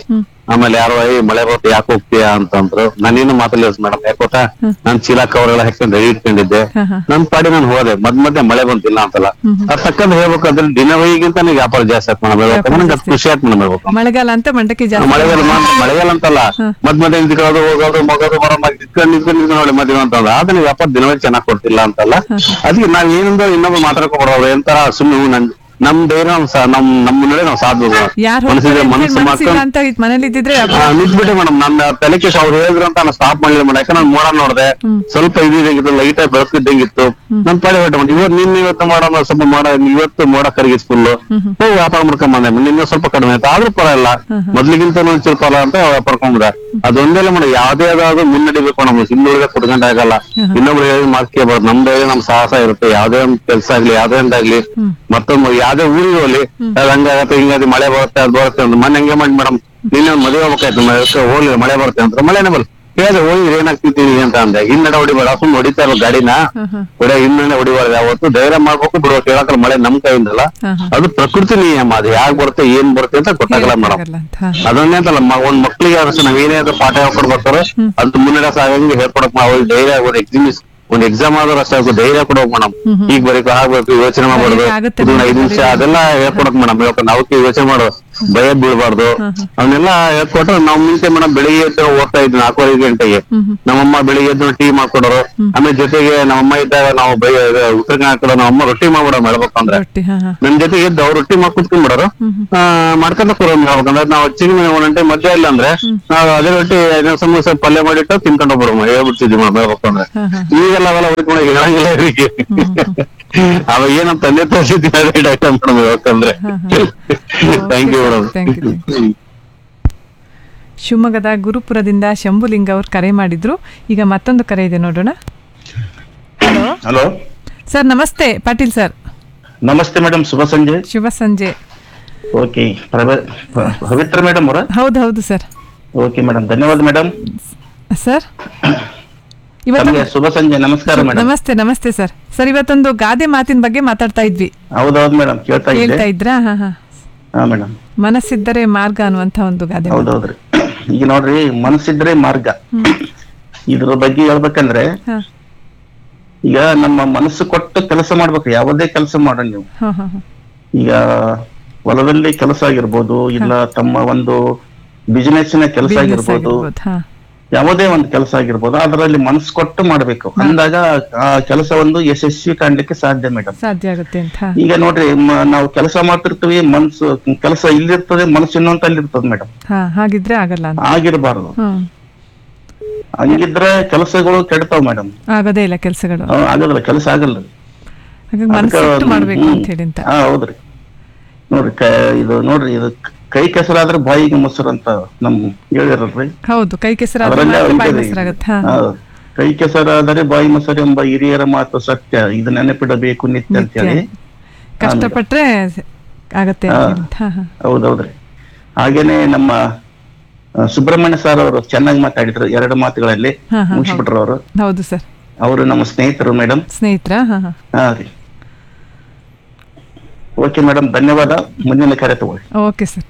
Speaker 16: ಆಮೇಲೆ ಯಾರೋ ಏ ಮಳೆ ಬರುತ್ತೆ ಯಾಕೆ ಹೋಗ್ತೀಯಾ ಅಂತಂದ್ರು ನಾನೇನು ಮಾತಾಡಲಿಲ್ಲ ಮೇಡಮ್ ಯಾಕೆ ಗೊತ್ತಾ ನಾನ್ ಚೀಲ ಕವರ್ಗಳ ಹಾಕೊಂಡು ರೆಡಿ ಇಟ್ಕೊಂಡಿದ್ದೆ ನನ್ ಪಾಡಿ ನಾನು ಹೋದೆ ಮದ್ ಮಧ್ಯೆ ಮಳೆ ಬಂತಿಲ್ಲ ಅಂತಲ್ಲ ಅದ್ ತಕ್ಕಂತ ಹೇಳ್ಬೇಕಾದ್ರೆ ದಿನವೈಗಿಂತ ನನಗೆ ವ್ಯಾಪಾರ ಜಾಸ್ತಿ ಆಯ್ತು ಮೇಡಮ್ ಹೇಳ್ಬೇಕು ನನಗೆ ಅದು ಖುಷಿ ಆಯ್ತು ಮೇಡಮ್ ಹೇಳ್ಬೇಕು
Speaker 8: ಮಳೆಗಾಲ ಅಂತ ಮಂಡಕ್ಕಿ ಜಾಸ್ತಿ
Speaker 16: ಮಳೆಗಾಲ ಮಾತ್ರ- ಮಳೆಗಾಲ ಅಂತಲ್ಲ ಮದ್ ಮಧ್ಯೆ ನಿಂತ್ಕೊಳ್ಳೋದು ಹೋಗೋದು ಮಗೋದು ಬರೋ ನಿಂತ್ಕೊಂಡು ನಿಂತ್ಕೊಂಡು ನಿಂತ್ಕೊಂಡು ನೋಡಿ ಮದುವೆ ಅಂತಂದ್ರೆ ಆದ್ರೆ ವ್ಯಾಪಾರ ದಿನವೇ ಚೆನ್ನಾಗ್ ಕೊಡ್ತಿಲ್ಲ ಅಂತಲ್ಲ ಅದಕ್ಕೆ ನಾವ್ ಏನಂದ್ರೆ ಇನ್ನೊಬ್ಬ ಮಾತಾಡ್ಕೊಬಾರ್ದು ಎಂತರ ಸುಮ್ಮನೆ ನನ್ ನಮ್ ಧೈರ್ಯ ನಮ್ ಸಾ- ನಮ್ ನಮ್ಮ ಮುನ್ನಡೆ ನಾವು ಸಾಧ್ಬೋದು
Speaker 8: ಯಾರು
Speaker 16: ಮನಸ್ಸಿದ್ರೆ ಮನಸ್ಸು
Speaker 8: ಮನಸ್ಸಿಲ್ಲ
Speaker 16: ಮಾಡ್ಕೊಂಡು
Speaker 8: ಅಂತ ಇದ್ ಮನೇಲಿ ಇದ್ದಿದ್ರೆ
Speaker 16: ಆ, ನಿಂತ್ಬಿಟ್ಟೆ ಮೇಡಮ್ ನನ್ನ ತಲೆ ಕೇಶ್ ಅವ್ರು ಹೇಳಿದ್ರು ಅಂತ ನಾನು ಸ್ಟಾಪ್ ಮಾಡಿಲ್ಲ ಮೇಡಮ್ ಯಾಕಂದ್ರೆ ನಾನು ಮೋಡ ನೋಡ್ದೆ ಸ್ವಲ್ಪ ಇದಿದಂಗಿತ್ತು ಲೈಟ್ ಆಗಿ ಬೆಳಕಿದ್ದಂಗಿತ್ತು ನನ್ ಪಾಡಿ ಹೊಟ್ಟೆ ಮಾಡಿ ಇವತ್ತು ನಿನ್ನ ಇವತ್ತು ಮಾಡೋಣ ಸ್ವಲ್ಪ ಮೋಡ ಇವತ್ತು ಮೋಡ ಕರಗಿಸ್ ಫುಲ್ ಹೋಗಿ ವ್ಯಾಪಾರ ಮಾಡ್ಕೊಂಡ್ ಬಂದೆ ನಿನ್ನೆ ಸ್ವಲ್ಪ ಕಡಿಮೆ ಆಯ್ತು ಆದ್ರೂ ಪರವಾಗಿಲ್ಲ ಮೊದ್ಲಿಗಿಂತ ಒಂಚೂರು ಪರ ಅಂತ ವ್ಯಾಪಾರ ಕೊಂಡ್ರೆ ಅದೊಂದೆಲ್ಲ ಮೇಡಮ್ ಯಾವ್ದೇ ಯಾವ್ದಾದ್ರು ಮುನ್ನಡಿಬೇಕು ನಮ್ಗೆ ಹಿಂದುಳಿದ ಕುಡ್ಕೊಂಡ್ ಆಗಲ್ಲ ಇನ್ನೊಬ್ರು ಹೇಳಿ ಮಾತ್ಕೇಬಾರ್ದು ನಮ್ದು ಹೇಳಿ ನಮ್ ಸಾಹಸ ಇರುತ್ತೆ ಯಾವ್ದೇ ಒಂದ್ ಕೆಲ್ಸ ಆಗ್ಲಿ ಯಾವ್ದೇ ಒಂದಾಗ್ಲಿ ಮತ್ತೊಂದು ಯಾವ್ದೇ ಊರಿಗೆ ಹೋಗ್ಲಿ ಅದ್ ಹಂಗಾಗತ್ತೆ ಹಿಂಗಾದ್ರೆ ಮಳೆ ಬರುತ್ತೆ ಅದ್ ಬರುತ್ತೆ ಅಂತ ಮೊನ್ನೆ ಹಂಗೆ ಮಾಡಿ ಮೇಡಮ್ ನಿನ್ನೆ ಒಂದ್ ಮದುವೆ ಹೋಗ್ಬೇಕಾಯ್ತು ಮ- ಹೋಗ್ಲಿಲ್ಲ ಮಳೆ ಬರುತ್ತೆ ಅಂತ ಮಳೆನೇ ಬರ್ ಹೇಳಿದ್ರೆ ಹೋಗಿ ಏನಾಗ್ತಿದ್ದೀನಿ ಅಂತ ಅಂದೆ ಹಿಂದಡೆ ಹೊಡಿಬೇಡ ಸುಮ್ಮನೆ ಹೊಡಿತಾ ಇರೋ ಗಾಡಿನ ಹೊಡೆ ಹಿಂದಡೆ ಹೊಡಿಬಾರ್ದು ಯಾವತ್ತು ಧೈರ್ಯ ಮಾಡ್ಬೇಕು ಬಿಡ್ಬೇಕು ಹೇಳಕ್ರೆ ಮಳೆ ನಮ್ ಕೈಯಿಂದಲ್ಲ ಅದು ಪ್ರಕೃತಿ ನಿಯಮ ಅದು ಯಾಕೆ ಬರುತ್ತೆ ಏನ್ ಬರುತ್ತೆ ಅಂತ ಗೊತ್ತಾಗಲ್ಲ ಮೇಡಮ್ ಅದನ್ನೇ ಅಂತಲ್ಲ ಮ- ಒಂದ್ ಮಕ್ಳಿಗೆ ಅಷ್ಟೇ ನಾವ್ ಏನೇ ಆದ್ರೂ ಪಾಠ ಹೇಳ್ಕೊಡ್ ಬರ್ತಾರೋ ಅದು ಮುನ್ನಡೆ ಸಾಗಂಗೆ ಹೇಳ್ಕೊಡಕ್ ಅವ್ರಿಗೆ ಧೈರ್ಯ ಒಂದು ಎಕ್ಸಿಮ್ ಒಂದ್ ಎಕ್ಸಾಮ್ ಆದ್ರೂ ಅಷ್ಟೇ ಅವ್ರಿಗೆ ಧೈರ್ಯ ಕೊಡೋಕ್ ಮೇಡಮ್ ಈಗ ಬರೀಕ್ ಆಗ್ಬೇಕು ಯೋಚನೆ ಮಾಡ್ಬಾರ್ದು
Speaker 8: ಆಗುತ್ತೆ
Speaker 16: ಇದು ಐದು ನಿಮಿಷ ಅದೆಲ್ಲ ಹೇಳ್ಕೊಡಕ್ ಮೇಡಮ್ ಯಾಕಂದ್ರೆ ನಾವು ಯೋಚನೆ ಮಾಡೋ ಭಯ ಬೀಳ್ಬಾರ್ದು ಅವನ್ನೆಲ್ಲ ಹೇಳ್ಕೊಟ್ರೆ ನಾವ್ ಮುಂಚೆ ಮೇಡಮ್ ಬೆಳಿಗ್ಗೆ ಎದ್ದು ಓದ್ತಾ ಇದ್ವಿ ನಾಲ್ಕೂವರೆ ಗಂಟೆಗೆ ನಮ್ಮಮ್ಮ ಬೆಳಿಗ್ಗೆ ಎದ್ದು ಟೀ ಮಾಡ್ಕೊಡೋರು ಆಮೇಲೆ ಜೊತೆಗೆ ನಮ್ಮಮ್ಮ ಇದ್ದಾಗ ನಾವು ಬೈ ಉತ್ತರ ಕನ್ನಡ ನಮ್ಮಮ್ಮ ರೊಟ್ಟಿ ಮಾಡ್ಬಿಡೋ ಹೇಳ್ಬೇಕು ಅಂದ್ರೆ ನಮ್ ಜೊತೆಗೆ ಎದ್ದು ಅವ್ರು ರೊಟ್ಟಿ ಮಾಡಿ ಕುತ್ಕೊಂಡ್ಬಿಡೋರು ಆ, ಮಾಡ್ಕೊಂತ ಕೂರೋ ಹೇಳ್ಬೇಕಂದ್ರೆ ನಾವು ಚಿಕ್ಕ ಒಂದ್ ಗಂಟೆ ಮಧ್ಯ ಇಲ್ಲ ಅಂದ್ರೆ ನಾವು ಅದೇ ರೊಟ್ಟಿ ಐದನೇ ಸಮೋಸ ಪಲ್ಯ ಮಾಡಿಟ್ಟು ತಿನ್ಕೊಂಡು ಹೋಗ್ಬಿಡೋ ಹೇಳ್ಬಿಡ್ತಿದ್ವಿ ಮೇಡಮ್ ಹೇಳ್ಬೇಕು ಅಂದ್ರೆ ಈಗೆಲ್ಲ ಅವೆಲ್ಲ ಹುಡ್ಕೊಂಡು ಹೇಳಂಗಿಲ್ಲ ಇವರಿಗೆ ಅವಾಗ ಏನಂತ ತಂದೆ ತೋರಿಸಿದ್ವಿ ಅದೇ ಐಟಮ್ ಮೇಡಮ್ ಹೇಳ್ಬೇಕಂದ್ರೆ ಥ್ಯಾಂಕ್ ಯು ಮೇಡಮ್
Speaker 8: ಶಿವಮೊಗ್ಗದ ಗುರುಪುರದಿಂದ ಶಂಭುಲಿಂಗ ಅವ್ರು ಕರೆ ಮಾಡಿದ್ರು ಈಗ ಮತ್ತೊಂದು ಕರೆ ಇದೆ ನೋಡೋಣ
Speaker 17: ಹಲೋ
Speaker 8: ಸರ್ ನಮಸ್ತೆ ಪಾಟೀಲ್ ಸರ್
Speaker 17: ನಮಸ್ತೆ ಮೇಡಮ್ ಶುಭ ಸಂಜೆ
Speaker 8: ಶುಭ ಸಂಜೆ
Speaker 17: ಓಕೆ ಪ್ರಭ- ಪ- ಪವಿತ್ರ ಮೇಡಮ್ ಅವರ
Speaker 8: ಹೌದು ಹೌದು ಸರ್
Speaker 17: ಓಕೆ ಮೇಡಮ್ ಧನ್ಯವಾದ ಮೇಡಮ್
Speaker 8: ಸರ್
Speaker 17: ತಮಗೆ ಶುಭ ಸಂಜೆ ನಮಸ್ಕಾರ ಮೇಡಮ್
Speaker 8: ನಮಸ್ತೆ ನಮಸ್ತೆ ಸರ್ ಸರ್ ಇವತ್ತೊಂದು ಗಾದೆ ಮಾತಿನ ಬಗ್ಗೆ ಮಾತಾಡ್ತಾ ಇದ್ವಿ
Speaker 17: ಹೌದೌದು ಮೇಡಮ್ ಕೇಳ್ತಾ
Speaker 8: ಹೇಳ್ತಾ
Speaker 17: ಇದ್ದೆ
Speaker 8: ಇದ್ರಾ ಹಾ ಹಾ
Speaker 17: ಹಾ ಮೇಡಮ್
Speaker 8: ಮನಸ್ಸಿದ್ದರೆ ಮಾರ್ಗ ಅನ್ನುವಂತ ಒಂದು ಗಾದೆ ಮಾತು.
Speaker 17: ಹೌದೌದ್ರಿ ಈಗ ನೋಡ್ರಿ ಮನಸ್ಸಿದ್ರೆ ಮಾರ್ಗ ಇದ್ರ ಬಗ್ಗೆ ಹೇಳ್ಬೇಕಂದ್ರೆ
Speaker 8: ಹಾ.
Speaker 17: ಈಗ ನಮ್ಮ ಮನಸ್ಸು ಕೊಟ್ಟು ಕೆಲಸ ಮಾಡ್ಬೇಕು ಯಾವುದೇ ಕೆಲಸ ಮಾಡೋಣ ನೀವು
Speaker 8: ಹಾ ಹಾ ಹಾ.
Speaker 17: ಈಗ ಹೊಲದಲ್ಲಿ ಕೆಲಸ ಆಗಿರ್ಬೋದು ಇಲ್ಲ ತಮ್ಮ ಒಂದು ಬಿಸಿನೆಸ್ ನ ಕೆಲಸ
Speaker 8: Business
Speaker 17: ಆಗಿರ್ಬೋದು
Speaker 8: ಆಗಿರ್ಬೋದು, ಹಾ.
Speaker 17: ಯಾವುದೇ ಒಂದು ಕೆಲಸ ಆಗಿರ್ಬೋದು ಅದರಲ್ಲಿ ಮನಸ್ಸು ಕೊಟ್ಟು ಮಾಡ್ಬೇಕು ಅಂದಾಗ ಆ ಕೆಲಸ ಒಂದು ಯಶಸ್ವಿ ಕಾಣ್ಲಿಕ್ಕೆ ಸಾಧ್ಯ ಮೇಡಮ್
Speaker 8: ಸಾಧ್ಯ ಆಗುತ್ತೆ ಅಂತ ಹಾ.
Speaker 17: ಈಗ ನೋಡ್ರಿ ಮ- ನಾವು ಕೆಲಸ ಮಾಡ್ತಿರ್ತೀವಿ ಮನ್ಸು ಕೆಲಸ ಇಲ್ಲಿರ್ತದೆ ಮನಸ್ಸು ಇನ್ನೊಂದು ಅಲ್ಲಿರ್ತದೆ ಮೇಡಮ್
Speaker 8: ಹಾ ಹಾಗಿದ್ರೆ ಆಗಲ್ಲ ಅಂತ
Speaker 17: ಆಗಿರ್ಬಾರ್ದು
Speaker 8: ಹ್ಮ್
Speaker 17: ಹಂಗಿದ್ರೆ ಕೆಲಸಗಳು ಕೆಡ್ತಾವ್ ಮೇಡಮ್
Speaker 8: ಆಗೋದೇ ಇಲ್ಲ ಕೆಲಸಗಳು
Speaker 17: ಆಗಲ್ಲ ಕೆಲಸ ಆಗಲ್ಲ
Speaker 8: ಹಾಗಾಗಿ ಮನಸ್ಸಿಟ್ಟು ಮಾಡ್ಬೇಕು ಅಂತ ಹೇಳಿ ಅಂತ
Speaker 17: ಹಾ ಹೌದ್ರಿ ನೋಡ್ರಿ ಕ- ಇದು ನೋಡ್ರಿ ಇದು ಕೈ ಕೆಸರಾದ್ರೆ ಬಾಯಿಗೆ ಮೊಸರು ಅಂತ ನಮ್ ಹೇಳಿರಲ್ರಿ
Speaker 8: ಹೌದು ಕೈ ಕೆಸರಾದ್ರೆ
Speaker 17: ಅದರಲ್ಲೇ
Speaker 8: ಮಾತ್ರ ಬಾಯಿ
Speaker 17: ಇದೆ.
Speaker 8: ಮೊಸರಾಗತ್ತೆ ಹಾ
Speaker 17: ಹೌದು. ಕೈ ಕೆಸರಾದರೆ ಬಾಯಿ ಮೊಸರು ಎಂಬ ಹಿರಿಯರ ಮಾತು ಸತ್ಯ ಇದು ನೆನಪಿಡಬೇಕು ನಿತ್ಯ ಅಂತ ಹೇಳಿ
Speaker 8: ಕಷ್ಟಪಟ್ರೆ ಆಗತ್ತೆ
Speaker 17: ಹಾ.
Speaker 8: ಅಂತ. ಹಾ ಹಾ
Speaker 17: ಹೌದೌದ್ರಿ ಹಾಗೇನೆ ನಮ್ಮ ಆ, ಸುಬ್ರಹ್ಮಣ್ಯ ಸರ್ ಅವರು ಚೆನ್ನಾಗಿ ಮಾತಾಡಿದ್ರು ಎರಡು ಮಾತುಗಳಲ್ಲಿ
Speaker 8: ಹಾ, ಹಾ,
Speaker 17: ಮುಗಿಸ್ಬಿಟ್ರು ಅವರು
Speaker 8: ಹೌದು ಸರ್
Speaker 17: ಅವರು ನಮ್ಮ ಸ್ನೇಹಿತರು ಮೇಡಮ್
Speaker 8: ಸ್ನೇಹಿತರ ಹಾ ಹಾ
Speaker 17: ಹಾ ರೀ ಓಕೆ ಮೇಡಮ್ ಧನ್ಯವಾದ ಮುಂದಿನ ಕರೆ ತಗೊಳ್ಳಿ
Speaker 8: ಓಕೆ ಸರ್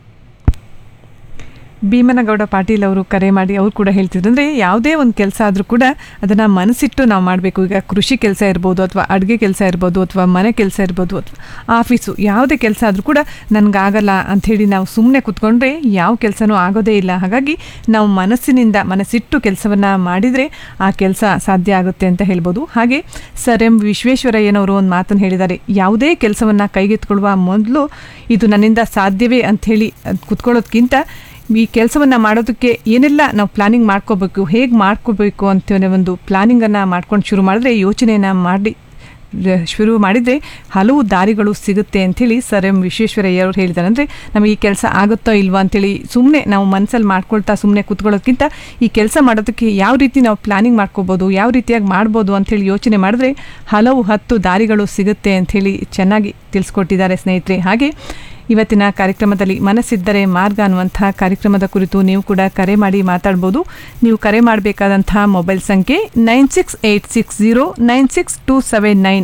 Speaker 8: ಭೀಮನಗೌಡ ಪಾಟೀಲ್ ಅವರು ಕರೆ ಮಾಡಿ ಅವ್ರು ಕೂಡ ಹೇಳ್ತಿದ್ರು ಅಂದರೆ ಯಾವುದೇ ಒಂದು ಕೆಲಸ ಆದರೂ ಕೂಡ ಅದನ್ನು ಮನಸ್ಸಿಟ್ಟು ನಾವು ಮಾಡಬೇಕು ಈಗ ಕೃಷಿ ಕೆಲಸ ಇರ್ಬೋದು ಅಥವಾ ಅಡುಗೆ ಕೆಲಸ ಇರ್ಬೋದು ಅಥವಾ ಮನೆ ಕೆಲಸ ಇರ್ಬೋದು ಅಥವಾ ಆಫೀಸು ಯಾವುದೇ ಕೆಲಸ ಆದರೂ ಕೂಡ ನನಗಾಗಲ್ಲ ಅಂಥೇಳಿ ನಾವು ಸುಮ್ಮನೆ ಕೂತ್ಕೊಂಡ್ರೆ ಯಾವ ಕೆಲಸನೂ ಆಗೋದೇ ಇಲ್ಲ ಹಾಗಾಗಿ ನಾವು ಮನಸ್ಸಿನಿಂದ ಮನಸ್ಸಿಟ್ಟು ಕೆಲಸವನ್ನು ಮಾಡಿದರೆ ಆ ಕೆಲಸ ಸಾಧ್ಯ ಆಗುತ್ತೆ ಅಂತ ಹೇಳ್ಬೋದು ಹಾಗೆ ಸರ್ ಎಂ ವಿಶ್ವೇಶ್ವರಯ್ಯನವರು ಒಂದು ಮಾತನ್ನು ಹೇಳಿದ್ದಾರೆ ಯಾವುದೇ ಕೆಲಸವನ್ನು ಕೈಗೆತ್ಕೊಳ್ಳುವ ಮೊದಲು ಇದು ನನ್ನಿಂದ ಸಾಧ್ಯವೇ ಅಂಥೇಳಿ ಅದು ಕುತ್ಕೊಳ್ಳೋದ್ಕಿಂತ ಈ ಕೆಲಸವನ್ನು ಮಾಡೋದಕ್ಕೆ ಏನೆಲ್ಲ ನಾವು ಪ್ಲಾನಿಂಗ್ ಮಾಡ್ಕೋಬೇಕು ಹೇಗೆ ಮಾಡ್ಕೋಬೇಕು ಅಂತ ಒಂದು ಪ್ಲಾನಿಂಗನ್ನು ಮಾಡ್ಕೊಂಡು ಶುರು ಮಾಡಿದ್ರೆ ಯೋಚನೆಯನ್ನು ಮಾಡಿ ರ- ಶುರು ಮಾಡಿದರೆ ಹಲವು ದಾರಿಗಳು ಸಿಗುತ್ತೆ ಅಂಥೇಳಿ ಸರ್ ಎಂ ವಿಶ್ವೇಶ್ವರಯ್ಯ ಅವರು ಹೇಳಿದ್ದಾರೆ ಅಂದರೆ ನಮಗೆ ಈ ಕೆಲಸ ಆಗುತ್ತೋ ಇಲ್ವಾ ಅಂಥೇಳಿ ಸುಮ್ಮನೆ ನಾವು ಮನಸ್ಸಲ್ಲಿ ಮಾಡ್ಕೊಳ್ತಾ ಸುಮ್ಮನೆ ಕೂತ್ಕೊಳ್ಳೋದಕ್ಕಿಂತ ಈ ಕೆಲಸ ಮಾಡೋದಕ್ಕೆ ಯಾವ ರೀತಿ ನಾವು ಪ್ಲಾನಿಂಗ್ ಮಾಡ್ಕೋಬೋದು ಯಾವ ರೀತಿಯಾಗಿ ಮಾಡ್ಬೋದು ಅಂಥೇಳಿ ಯೋಚನೆ ಮಾಡಿದ್ರೆ ಹಲವು ಹತ್ತು ದಾರಿಗಳು ಸಿಗುತ್ತೆ ಅಂಥೇಳಿ ಚೆನ್ನಾಗಿ ತಿಳಿಸ್ಕೊಟ್ಟಿದ್ದಾರೆ ಸ್ನೇಹಿತರೆ ಹಾಗೆ ಇವತ್ತಿನ ಕಾರ್ಯಕ್ರಮದಲ್ಲಿ ಮನಸ್ಸಿದ್ದರೆ ಮಾರ್ಗ ಅನ್ನುವಂಥ ಕಾರ್ಯಕ್ರಮದ ಕುರಿತು ನೀವು ಕೂಡ ಕರೆ ಮಾಡಿ ಮಾತಾಡ್ಬೋದು ನೀವು ಕರೆ ಮಾಡಬೇಕಾದಂಥ ಮೊಬೈಲ್ ಸಂಖ್ಯೆ nine six eight six zero nine six two seven nine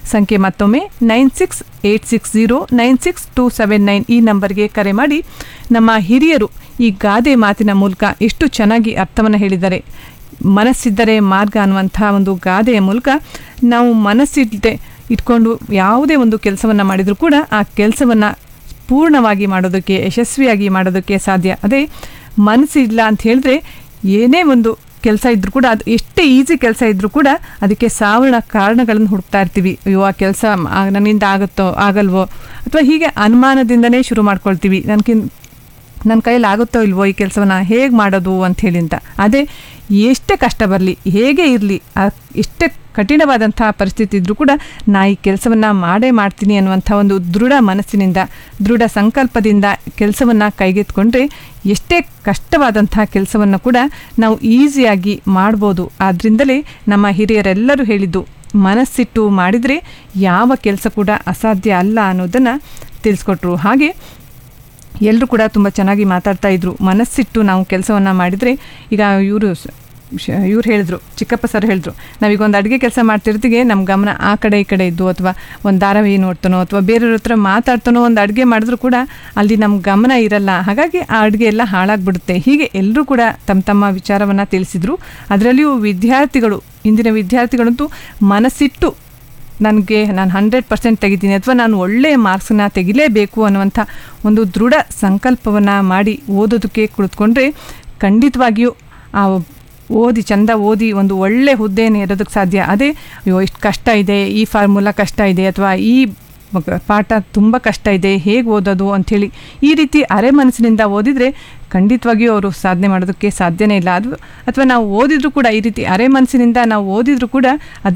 Speaker 8: ಸಂಖ್ಯೆ ಮತ್ತೊಮ್ಮೆ nine six eight six zero nine six two seven nine ಈ ನಂಬರ್ಗೆ ಕರೆ ಮಾಡಿ ನಮ್ಮ ಹಿರಿಯರು ಈ ಗಾದೆ ಮಾತಿನ ಮೂಲಕ ಎಷ್ಟು ಚೆನ್ನಾಗಿ ಅರ್ಥವನ್ನು ಹೇಳಿದ್ದಾರೆ ಮನಸ್ಸಿದ್ದರೆ ಮಾರ್ಗ ಅನ್ನುವಂಥ ಒಂದು ಗಾದೆಯ ಮೂಲಕ ನಾವು ಮನಸ್ಸಿಲ್ಲದೆ ಇಟ್ಕೊಂಡು ಯಾವುದೇ ಒಂದು ಕೆಲಸವನ್ನು ಮಾಡಿದರೂ ಕೂಡ ಆ ಕೆಲಸವನ್ನು ಪೂರ್ಣವಾಗಿ ಮಾಡೋದಕ್ಕೆ ಯಶಸ್ವಿಯಾಗಿ ಮಾಡೋದಕ್ಕೆ ಸಾಧ್ಯ ಅದೇ ಮನಸ್ಸಿಲ್ಲ ಅಂತ ಹೇಳಿದ್ರೆ ಏನೇ ಒಂದು ಕೆಲಸ ಇದ್ರೂ ಕೂಡ ಅದು ಎಷ್ಟೇ ಈಸಿ ಕೆಲಸ ಇದ್ರೂ ಕೂಡ ಅದಕ್ಕೆ ಸಾವಿರ ಕಾರಣಗಳನ್ನು ಹುಡುಕ್ತಾ ಇರ್ತೀವಿ ಅಯ್ಯೋ ಆ ಕೆಲಸ ನನ್ನಿಂದ ಆಗುತ್ತೋ ಆಗಲ್ವೋ ಅಥವಾ ಹೀಗೆ ಅನುಮಾನದಿಂದನೇ ಶುರು ಮಾಡ್ಕೊಳ್ತೀವಿ ನನಗಿನ್ ನನ್ನ ಕೈಯಲ್ಲಿ ಆಗುತ್ತೋ ಇಲ್ವೋ ಈ ಕೆಲಸವನ್ನು ಹೇಗೆ ಮಾಡೋದು ಅಂತ ಹೇಳಿ ಅಂತ ಅದೇ ಎಷ್ಟೇ ಕಷ್ಟ ಬರಲಿ ಹೇಗೆ ಇರಲಿ ಎಷ್ಟೇ ಕಠಿಣವಾದಂಥ ಪರಿಸ್ಥಿತಿ ಇದ್ದರೂ ಕೂಡ ನಾ ಈ ಕೆಲಸವನ್ನು ಮಾಡೇ ಮಾಡ್ತೀನಿ ಅನ್ನುವಂಥ ಒಂದು ದೃಢ ಮನಸ್ಸಿನಿಂದ ದೃಢ ಸಂಕಲ್ಪದಿಂದ ಕೆಲಸವನ್ನು ಕೈಗೆತ್ಕೊಂಡ್ರೆ ಎಷ್ಟೇ ಕಷ್ಟವಾದಂಥ ಕೆಲಸವನ್ನು ಕೂಡ ನಾವು ಈಸಿಯಾಗಿ ಮಾಡ್ಬೋದು ಆದ್ದರಿಂದಲೇ ನಮ್ಮ ಹಿರಿಯರೆಲ್ಲರೂ ಹೇಳಿದ್ದು ಮನಸ್ಸಿಟ್ಟು ಮಾಡಿದರೆ ಯಾವ ಕೆಲಸ ಕೂಡ ಅಸಾಧ್ಯ ಅಲ್ಲ ಅನ್ನೋದನ್ನು ತಿಳಿಸ್ಕೊಟ್ರು ಹಾಗೆ ಎಲ್ಲರೂ ಕೂಡ ತುಂಬ ಚೆನ್ನಾಗಿ ಮಾತಾಡ್ತಾ ಇದ್ರು ಮನಸ್ಸಿಟ್ಟು ನಾವು ಕೆಲಸವನ್ನು ಮಾಡಿದರೆ ಈಗ ಇವರು ಇವ್ರು ಹೇಳಿದ್ರು ಚಿಕ್ಕಪ್ಪ ಸರ್ ಹೇಳಿದ್ರು ನಾವೀಗ ಒಂದು ಅಡುಗೆ ಕೆಲಸ ಮಾಡ್ತಿರ್ತಿಗೆ ನಮ್ಮ ಗಮನ ಆ ಕಡೆ ಈ ಕಡೆ ಇದ್ದು ಅಥವಾ ಒಂದು ಧಾರಾವಾಹಿ ನೋಡ್ತಾನೋ ಅಥವಾ ಬೇರೆಯವ್ರ ಹತ್ರ ಮಾತಾಡ್ತಾನೋ ಒಂದು ಅಡುಗೆ ಮಾಡಿದ್ರು ಕೂಡ ಅಲ್ಲಿ ನಮ್ಮ ಗಮನ ಇರಲ್ಲ ಹಾಗಾಗಿ ಆ ಅಡುಗೆ ಎಲ್ಲ ಹಾಳಾಗ್ಬಿಡುತ್ತೆ ಹೀಗೆ ಎಲ್ಲರೂ ಕೂಡ ತಮ್ಮ ತಮ್ಮ ವಿಚಾರವನ್ನು ತಿಳಿಸಿದರು ಅದರಲ್ಲಿಯೂ ವಿದ್ಯಾರ್ಥಿಗಳು ಇಂದಿನ ವಿದ್ಯಾರ್ಥಿಗಳಂತೂ ಮನಸ್ಸಿಟ್ಟು ನನಗೆ ನಾನು ಹಂಡ್ರೆಡ್ ಪರ್ಸೆಂಟ್ ತೆಗಿತೀನಿ ಅಥವಾ ನಾನು ಒಳ್ಳೆಯ ಮಾರ್ಕ್ಸನ್ನ ತೆಗಿಲೇಬೇಕು ಅನ್ನುವಂಥ ಒಂದು ದೃಢ ಸಂಕಲ್ಪವನ್ನು ಮಾಡಿ ಓದೋದಕ್ಕೆ ಕುಳಿತುಕೊಂಡ್ರೆ ಖಂಡಿತವಾಗಿಯೂ ಆ ಓದಿ ಚಂದ ಓದಿ ಒಂದು ಒಳ್ಳೆ ಹುದ್ದೆಯನ್ನು ಇರೋದಕ್ಕೆ ಸಾಧ್ಯ ಅದೇ ಅಯ್ಯೋ ಇಷ್ಟು ಕಷ್ಟ ಇದೆ ಈ ಫಾರ್ಮುಲಾ ಕಷ್ಟ ಇದೆ ಅಥವಾ ಈ ಪಾಠ ತುಂಬ ಕಷ್ಟ ಇದೆ ಹೇಗೆ ಓದೋದು ಅಂಥೇಳಿ ಈ ರೀತಿ ಅರೆ ಮನಸ್ಸಿನಿಂದ ಓದಿದರೆ ಖಂಡಿತವಾಗಿಯೂ ಅವರು ಸಾಧನೆ ಮಾಡೋದಕ್ಕೆ ಸಾಧ್ಯನೇ ಇಲ್ಲ ಅದು ಅಥವಾ ನಾವು ಓದಿದ್ರು ಕೂಡ ಈ ರೀತಿ ಅರೆ ಮನಸ್ಸಿನಿಂದ ನಾವು ಓದಿದ್ರು ಕೂಡ ಅದು